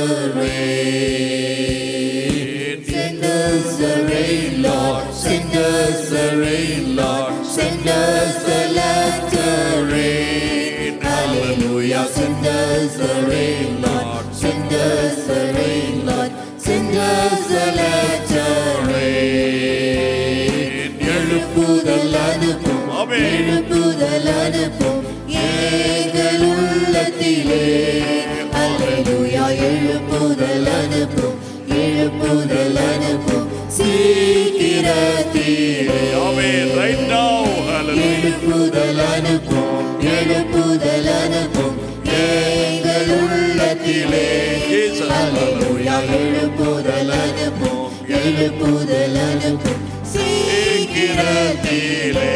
rain. Send us the rain, Lord. Send us the rain, Lord. Send us the letter rain. Hallelujah. Send us the rain, Lord. Send us the rain, Lord. Send us the letter rain. எழுப்புதல் அனுப்பும் Amen. எழுப்புதல் அனுப்பும் எங்கள் உள்ளத்திலே அல்லேலூயா எழுப்புதல் அனுப்பும் ஹalleluya எழுப்புதல் அனுப்பும் எழுப்புதல் அனுப்பும் சீக்கிரத்திலே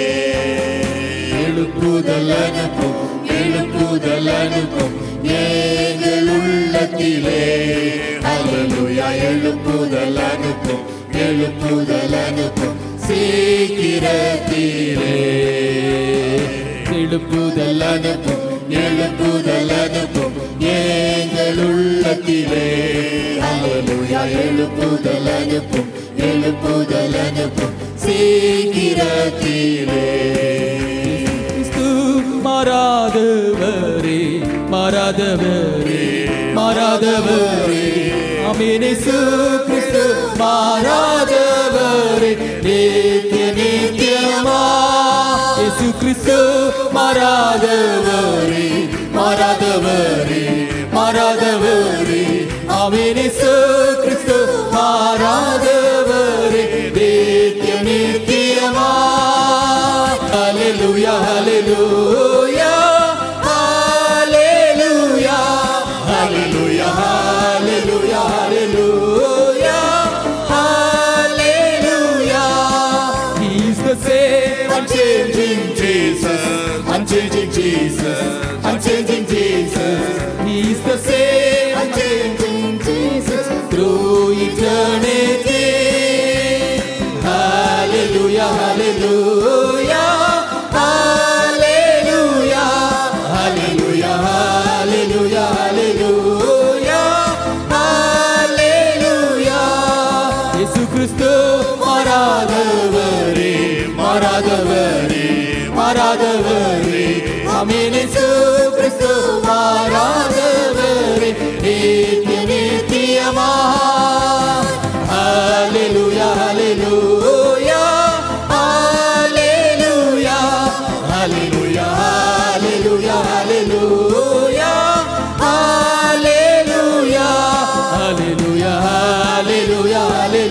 எழுப்புதல் அனுப்பும் எழுப்புதல் அனுப்பும் எங்கள் உள்ளத்திலே ஹalleluya எழுப்புதல் அனுப்பும் எழுப்புதல் அனுப்பும் சீக்கிரத்திலே எழுப்புதல் அனுப்பும் எழுப்புதல் அனுப்பும் எங்கள் உள்ளத்திலே ஹalleluya எழுப்புதல் அனுப்பும் எழுப்புதல் அனுப்பும் சீக்கிரத்திலே கிறிஸ்து மாறாதவரே மாறாதவரே மாறாதவரே அமீனேசு கிறிஸ்து மாறாதவரே நித்திய நித்தியமா இயேசு கிறிஸ்து மாறாதவரே மாறாதவரே மாறாதவரே அமீனேசு கிறிஸ்து மாறாதவரே நித்திய நித்தியமா Hallelujah, hallelujah, hallelujah, hallelujah, hallelujah, hallelujah, hallelujah. He's the same, unchanging Jesus, unchanging Jesus, unchanging Jesus. He's the same, unchanging Jesus through eternity. Hallelujah, hallelujah, hallelujah, hallelujah, hallelujah, hallelujah, hallelujah. இயேசு கிறிஸ்து மாறாதவரே மாறாதவரே மாறாதவரே ஆமென் இயேசு கிறிஸ்து மாறாதவரே நித்திய நித்தியமா Hallelujah, hallelujah, hallelujah, hallelujah, hallelujah, hallelujah, hallelujah, hallelujah, hallelujah,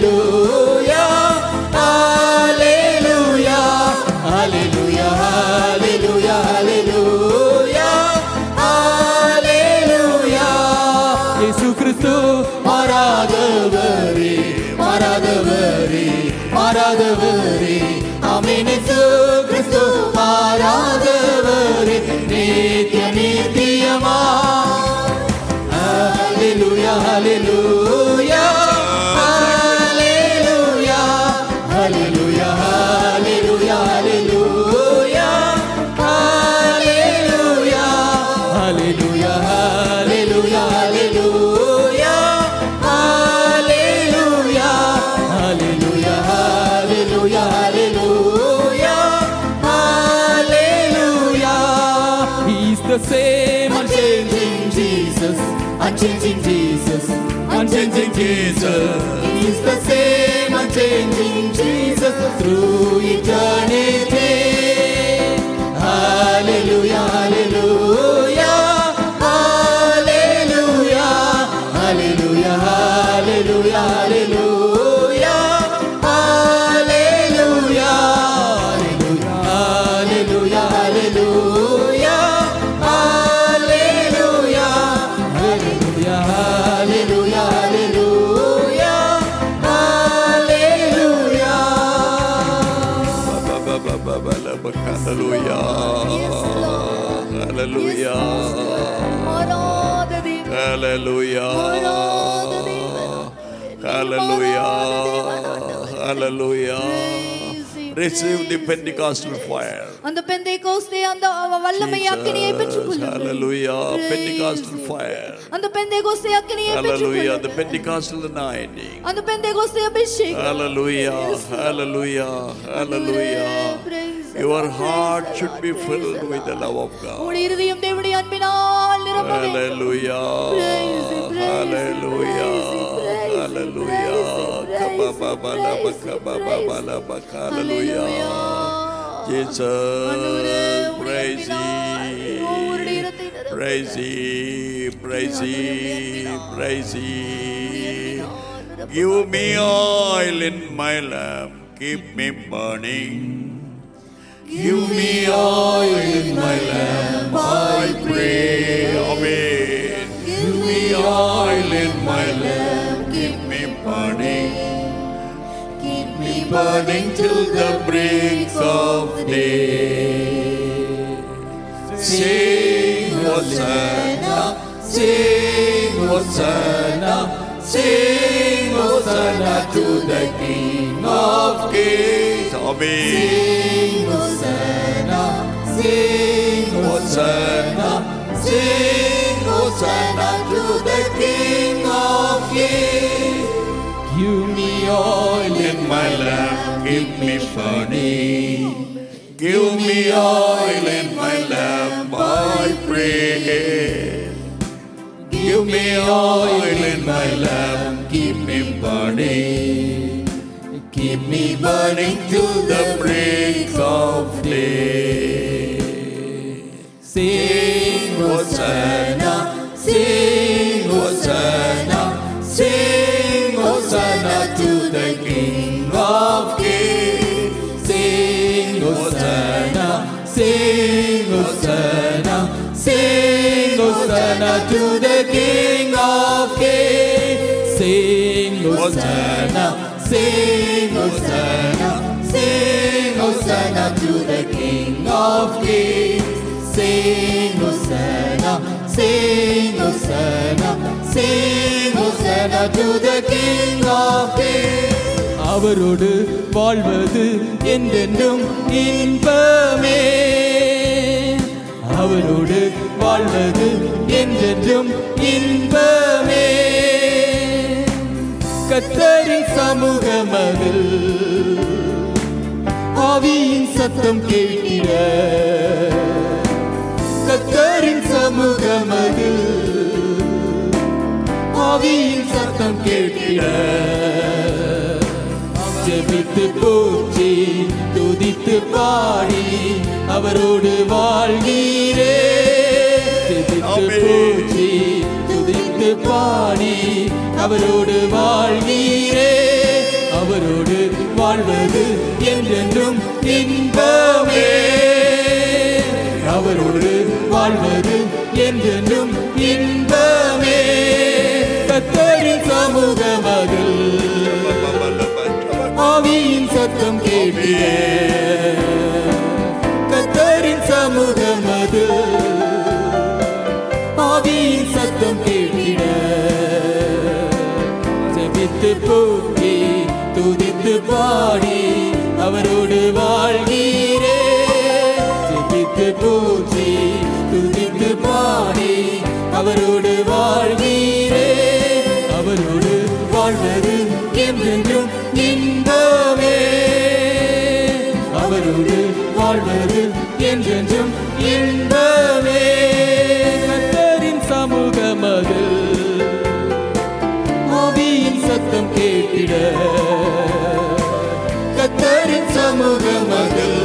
hallelujah, hallelujah, hallelujah, hallelujah, hallelujah, hallelujah. இயேசு கிறிஸ்து மாறாதவரே மாறாதவரே மாறாதவரே ஆமென் இயேசு கிறிஸ்து மாறாதவரே நித்திய நித்தியமா ஹalleluya ஹalleluya ஹalleluya ஹalleluya ஹalleluya ஹalleluya ஹalleluya ஹalleluya ஹalleluya ஹalleluya ஹalleluya ஹalleluya ஹalleluya ஹalleluya He's the same unchanging Jesus unchanging Jesus unchanging Jesus He's the same unchanging Jesus through eternity Hallelujah hallelujah hallelujah hallelujah hallelujah hallelujah hallelujah hallelujah hallelujah hallelujah hallelujah hallelujah hallelujah hallelujah Hallelujah. Hallelujah. மாறாத தேவன் Hallelujah. மாறாத தேவன் Hallelujah. Hallelujah. Praise him, Receive the Pentecostal fire. அந்த பெந்தை கோஸ்தே அந்த வல்லமை அக்கினியை பெற்றுக் Jesus. கொள்ளுங்கள் Hallelujah. Praise Pentecostal him. fire. அந்த பெந்தை கோஸ்தே அக்கினியை பெற்றுக் Hallelujah. The கொள்ளுங்கள் Pentecostal anointing. அந்த பெந்தை கோஸ்தே அபிஷேகம் Hallelujah. Hallelujah. Hallelujah. Praise him. Your heart should be filled with the love of God. உங்களுடைய இருதயம் தேவனுடைய அன்பினால் நிரம்ப வேண்டும் Hallelujah. Praise him, praise him, Hallelujah. praise him, praise him, Hallelujah. praise him, Kabababalaba, praise him, kabababalaba, Hallelujah. Jesus. ஆண்டவரே, உம்முடைய Praise அன்பினால் ஒவ்வொருடைய Him. இருதயத்தை நிரப்ப Praise Him. Praise Him. Praise Him. Give me oil in my lamp. Keep me burning. Give me oil in my lamp. I pray. Amen. Give me oil in my lamp, keep me burning, Keep me burning till the breaks of day. Sing Hosanna, sing Hosanna, sing Hosanna to the King of Kings. Amen. Sing Hosanna, sing Hosanna, sing Hosanna to the King of Kings. Give me oil in my lamp, keep me burning. Give me oil in my lamp, I pray. Give me oil in my lamp, keep me burning. Keep me burning till the break of day. Sing Hosanna, sing Hosanna, sing Hosanna to the King of Kings. Sing Hosanna, sing Hosanna, sing Hosanna to the King of Kings. Sing Hosanna, sing Hosanna, sing Hosanna to the King of Kings. Sing Hosanna, sing Hosanna, sing Hosanna to the King of Kings. அவரோடு வாழ்வது என்றென்றும் இன்பமே அவரோடு வாழ்வது என்றென்றும் இன்பமே கத்தரின் சமூகமதில் ஆவியின் சத்தம் கேட்கிற கத்தரின் சமூகமதில் ஆவியின் சத்தம் கேட்கிற ஜெபித்து போற்றி துதித்து பாடி அவரோடு வாழ்கிறே ஜெபித்து ஆமென். போற்றி துதித்து பாடி அவரோடு வாழ்கிறே அவரோடு வாழ்வது என்றென்றும் இன்பமே அவரோடு வாழ்வது என்றென்றும் இன்பமே கத்தரின் சமூகமதில் ஆவியின் சத்தம் கேட்கிற கத்தரின் சமூகம் அது ஆவியின் சத்தம் கேட்கிற ஜெபித்து போற்றி துதித்து பாடி அவரோடு வாழ்கிறே ஜெபித்து போற்றி துதித்து பாடி அவரோடு வாழ்கிறே அவரோடு வாழ்வது என்றென்றும் இன்பமே அவரோடு வாழ்வது என்றென்றும் இன்பமே கத்தரின் சமூகமதில் ஆவியின் சத்தம் கேட்டிட கத்தரின் சமூகமதில்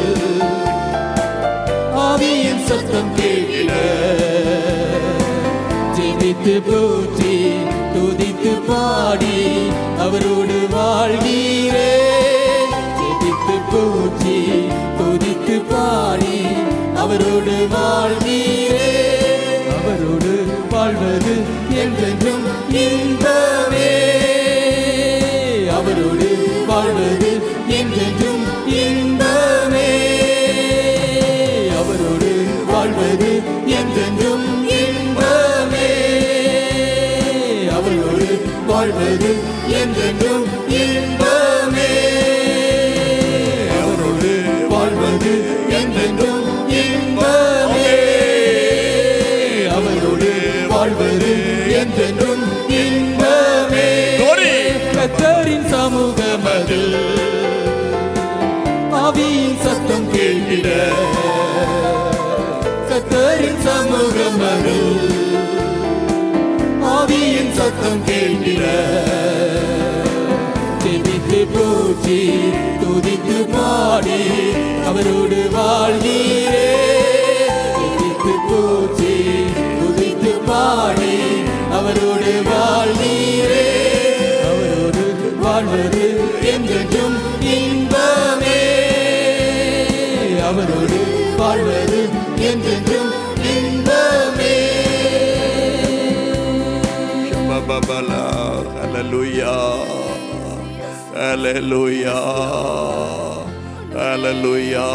ஆவியின் சத்தம் கேட்டிட ஜெபித்து போற்றி துதித்து பாடி அவரோடு வாழ்கிறே ஜெபித்து போற்றி துதித்து பாடி அவரோடு வாழ்கிறே அவரோடு வாழ்வது என்றென்றும் இன்பமே அவரோடு வாழ்வது என்றென்றும் இன்பமே அவரோடு வாழ்வது என்றென்றும் இன்பமே அவரோடு வாழ்வது என்றென்றும் இன்பமே அவரோடு வாழ்வது என்றென்றும் இன்பமே அவரோடு வாழ்வது என்றென்றும் இன்பமே Glory. கத்தரின் சமூகமதில் ஆவியின் சத்தம் கேட்டிட கத்தரின் சமூகமதில் ஆவியின் சத்தம் கேட்டிட ஜெபித்து போற்றி துதித்து பாடி அவரோடு வாழ்கிறே ஜெபித்து போற்றி துதித்து பாடி அவரோடு வாழ்கிறே அவரோடு வாழ்வது என்றென்றும் இன்பமே அவரோடு வாழ்வது என்றென்றும் இன்பமே Shababala. Hallelujah. Hallelujah. Hallelujah.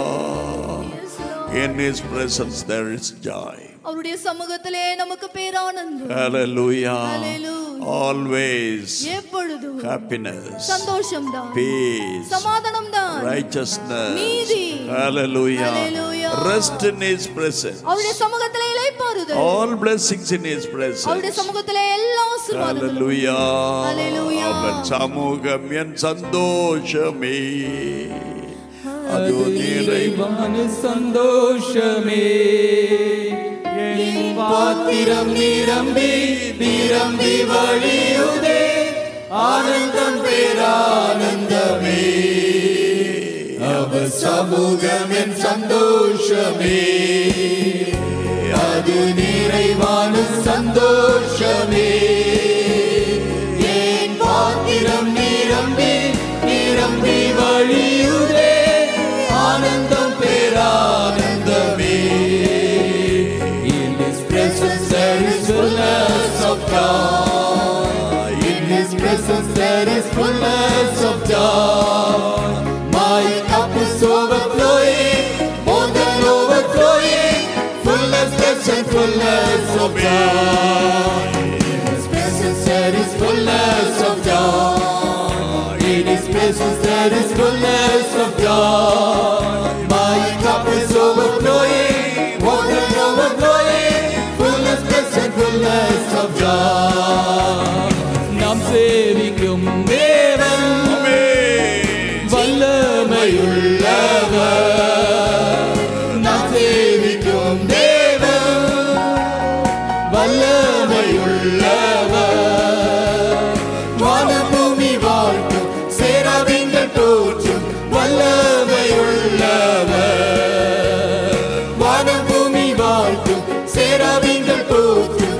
In His presence there is joy. அவருடைய சமூகத்திலே நமக்கு பேரானந்தம் Hallelujah. Hallelujah. Always எப்பொழுதும் happiness, சந்தோஷம் தான் peace, சமாதானம் தான் righteousness. நீதி. Hallelujah. Hallelujah. Rest in His presence. அவருடைய சமூகத்திலே இளைப்பாறுதல் All blessings in His அவருடைய presence. சமூகத்திலே எல்லா ஆசீர்வாதங்களும் Hallelujah. Hallelujah. அவன் சமூகம் என் சந்தோஷமே அது நிறைவு நிறைவான சந்தோஷமே என் பாத்திரம் நிரம்பி நிரம்பி வழியுதே ஆனந்தம் பேரானந்தமே அவர் சமூகம் என் சந்தோஷமே அது நிறைவான சந்தோஷமே என் பாத்திரம் நிரம்பி நிரம்பி வழியுதே ஆனந்தம் பேரானந்தமே In His presence there is fullness of joy In His presence there is fullness of joy My cup is overflowing more than overflowing Fullness and fullness of joy In His presence there is fullness of joy In His presence there is fullness of joy My cup is overflowing more than overflowing Fullness and fullness of joy நாம் சேவிக்கும் தேவன் வல்லமையுள்ளவர் நாம் சேவிக்கும் தேவன் வல்லமையுள்ளவர் வானபூமி வாழ்க்கும் சேராவிங்கள் தோற்றும் வல்லமையுள்ளவர் வானபூமி வாழ்க்கும் சேராவிங்கள் தோற்றும்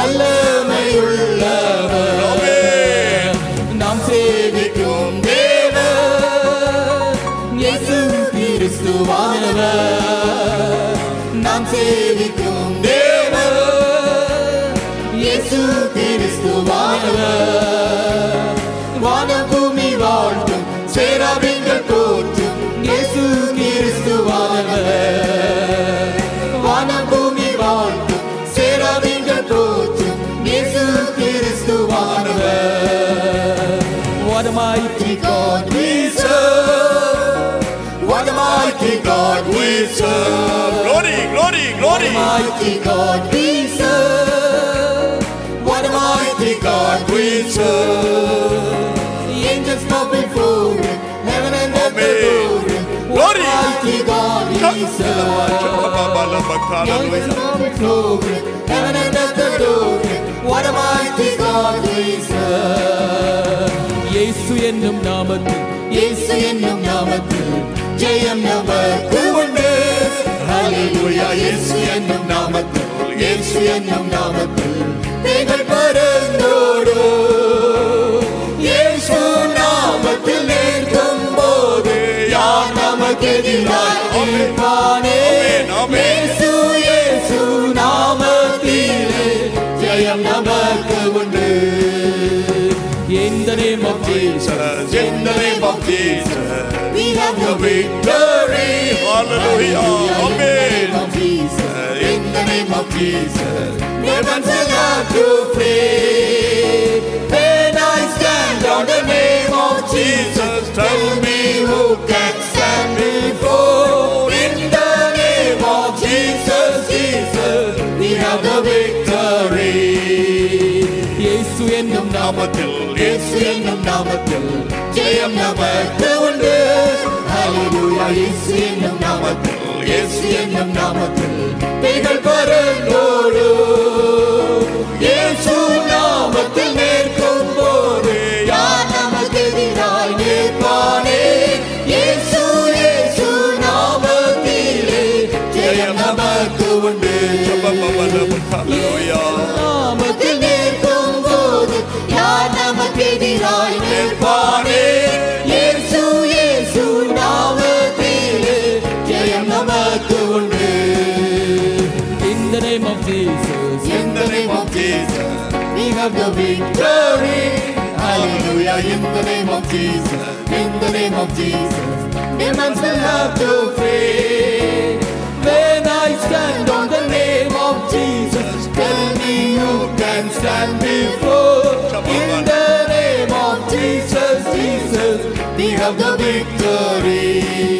வல்லமையுள்ளவர் நாம் சேவிக்கும் தேவன் இயேசு கிறிஸ்துவானவர் நாம் சேவிக்கும் தேவன் இயேசு கிறிஸ்துவானவர் வானபூமி வாழ்த்தும் சேராவிங்கள் போற்றும் இயேசு கிறிஸ்துவானவர் வானபூமி வாழ்த்தும் சேராவிங்கள் போற்றும் இயேசு கிறிஸ்துவானவர் What a mighty God we serve What a mighty God we serve Glory, glory, glory. mighty God we serve. What a mighty God we serve. The angels bow before him, heaven and earth Amen. adore him. What Glory. a mighty God we serve. The angels bow before him, heaven and earth adore him. What a mighty God we serve. இயேசு என்னும் நாமத்தில் இயேசு என்னும் நாமத்தில் ஜெயம் நமக்கு உண்டு ஹalleluya இயேசு என்னும் நாமத்தில் இயேசு என்னும் நாமத்தில் பேய்கள் பறந்தோடு இயேசு நாமத்தில் நிற்கும் போது யார் நமக்கு எதிராய் நிற்பானே ஆமென், ஆமென். இயேசு இயேசு நாமத்திலே ஜெயம் நமக்கு உண்டு In the name of Jesus, In the name of Jesus. we have the victory. Hallelujah. In the name Amen. of Jesus, in the name of Jesus, never shall have to flee. When I stand on the name of Jesus, tell me who can stand before. In the name of Jesus, Jesus, we have the victory. இயேசு என்னும் நாமத்தில் இயேசு என்னும் நாமத்தில் ஜெயம் நமக்கு உண்டு ஹalleluya இயேசு என்னும் நாமத்தில் இயேசு என்னும் நாமத்தில் பேய்கள் பறந்தோடு இயேசு நாமத்தில் நிற்கும் போது யார் நமக்கு எதிராய் நிற்பானே இயேசு இயேசு நாமத்திலே ஜெயம் நமக்கு உண்டு Hallelujah. நாமத்தில் நிற்கும் போது யார் நமக்கு எதிராய் நிற்பானே இயேசு இயேசு நாமத்திலே ஜெயம் நமக்கு உண்டு In the name of Jesus In the name of Jesus. have the victory. Hallelujah, in the name of Jesus, in the name of Jesus. Demons will have to flee. When I stand on the name of Jesus, tell me you can stand before. In the name of Jesus, Jesus, we have the victory.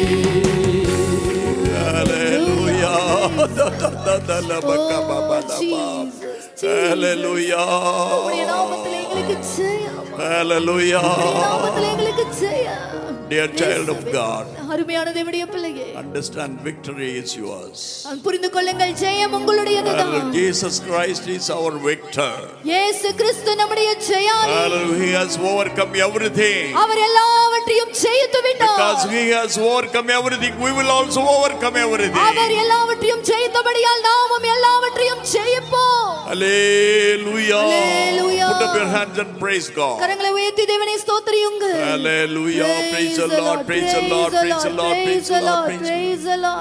Hallelujah. Da, da, da, da, la, ba, ka, ba, ba, Oh, da, ba. Jesus, Jesus. Hallelujah. உம்முடைய நாமத்தில் எங்களுக்கு ஜெயம் Hallelujah. உம்முடைய நாமத்தில் எங்களுக்கு ஜெயம் Dear child of God, அருமையான தேவனுடைய பிள்ளையே understand victory is yours. புரிந்து கொள்ளுங்கள் ஜெயம் உங்களுடையதுதான் Hallelujah. Jesus Christ is our victor. இயேசு கிறிஸ்து நம்முடைய ஜெயாலி Hallelujah. He has overcome everything. அவர் எல்லாவற்றையும் ஜெயித்து Because விட்டார் he has overcome everything, we will also overcome everything. அவர் எல்லாவற்றையும் ஜெயித்தபடியால் நாமும் எல்லாவற்றையும் ஜெயிப்போம் Hallelujah. Hallelujah. Put up your hands and praise God. கரங்களை உயர்த்தி தேவனை ஸ்தோத்திரியுங்கள் Hallelujah. Praise the Lord. Praise the Lord. Praise the Lord. Praise the Lord. Praise the Lord. Praise the Lord.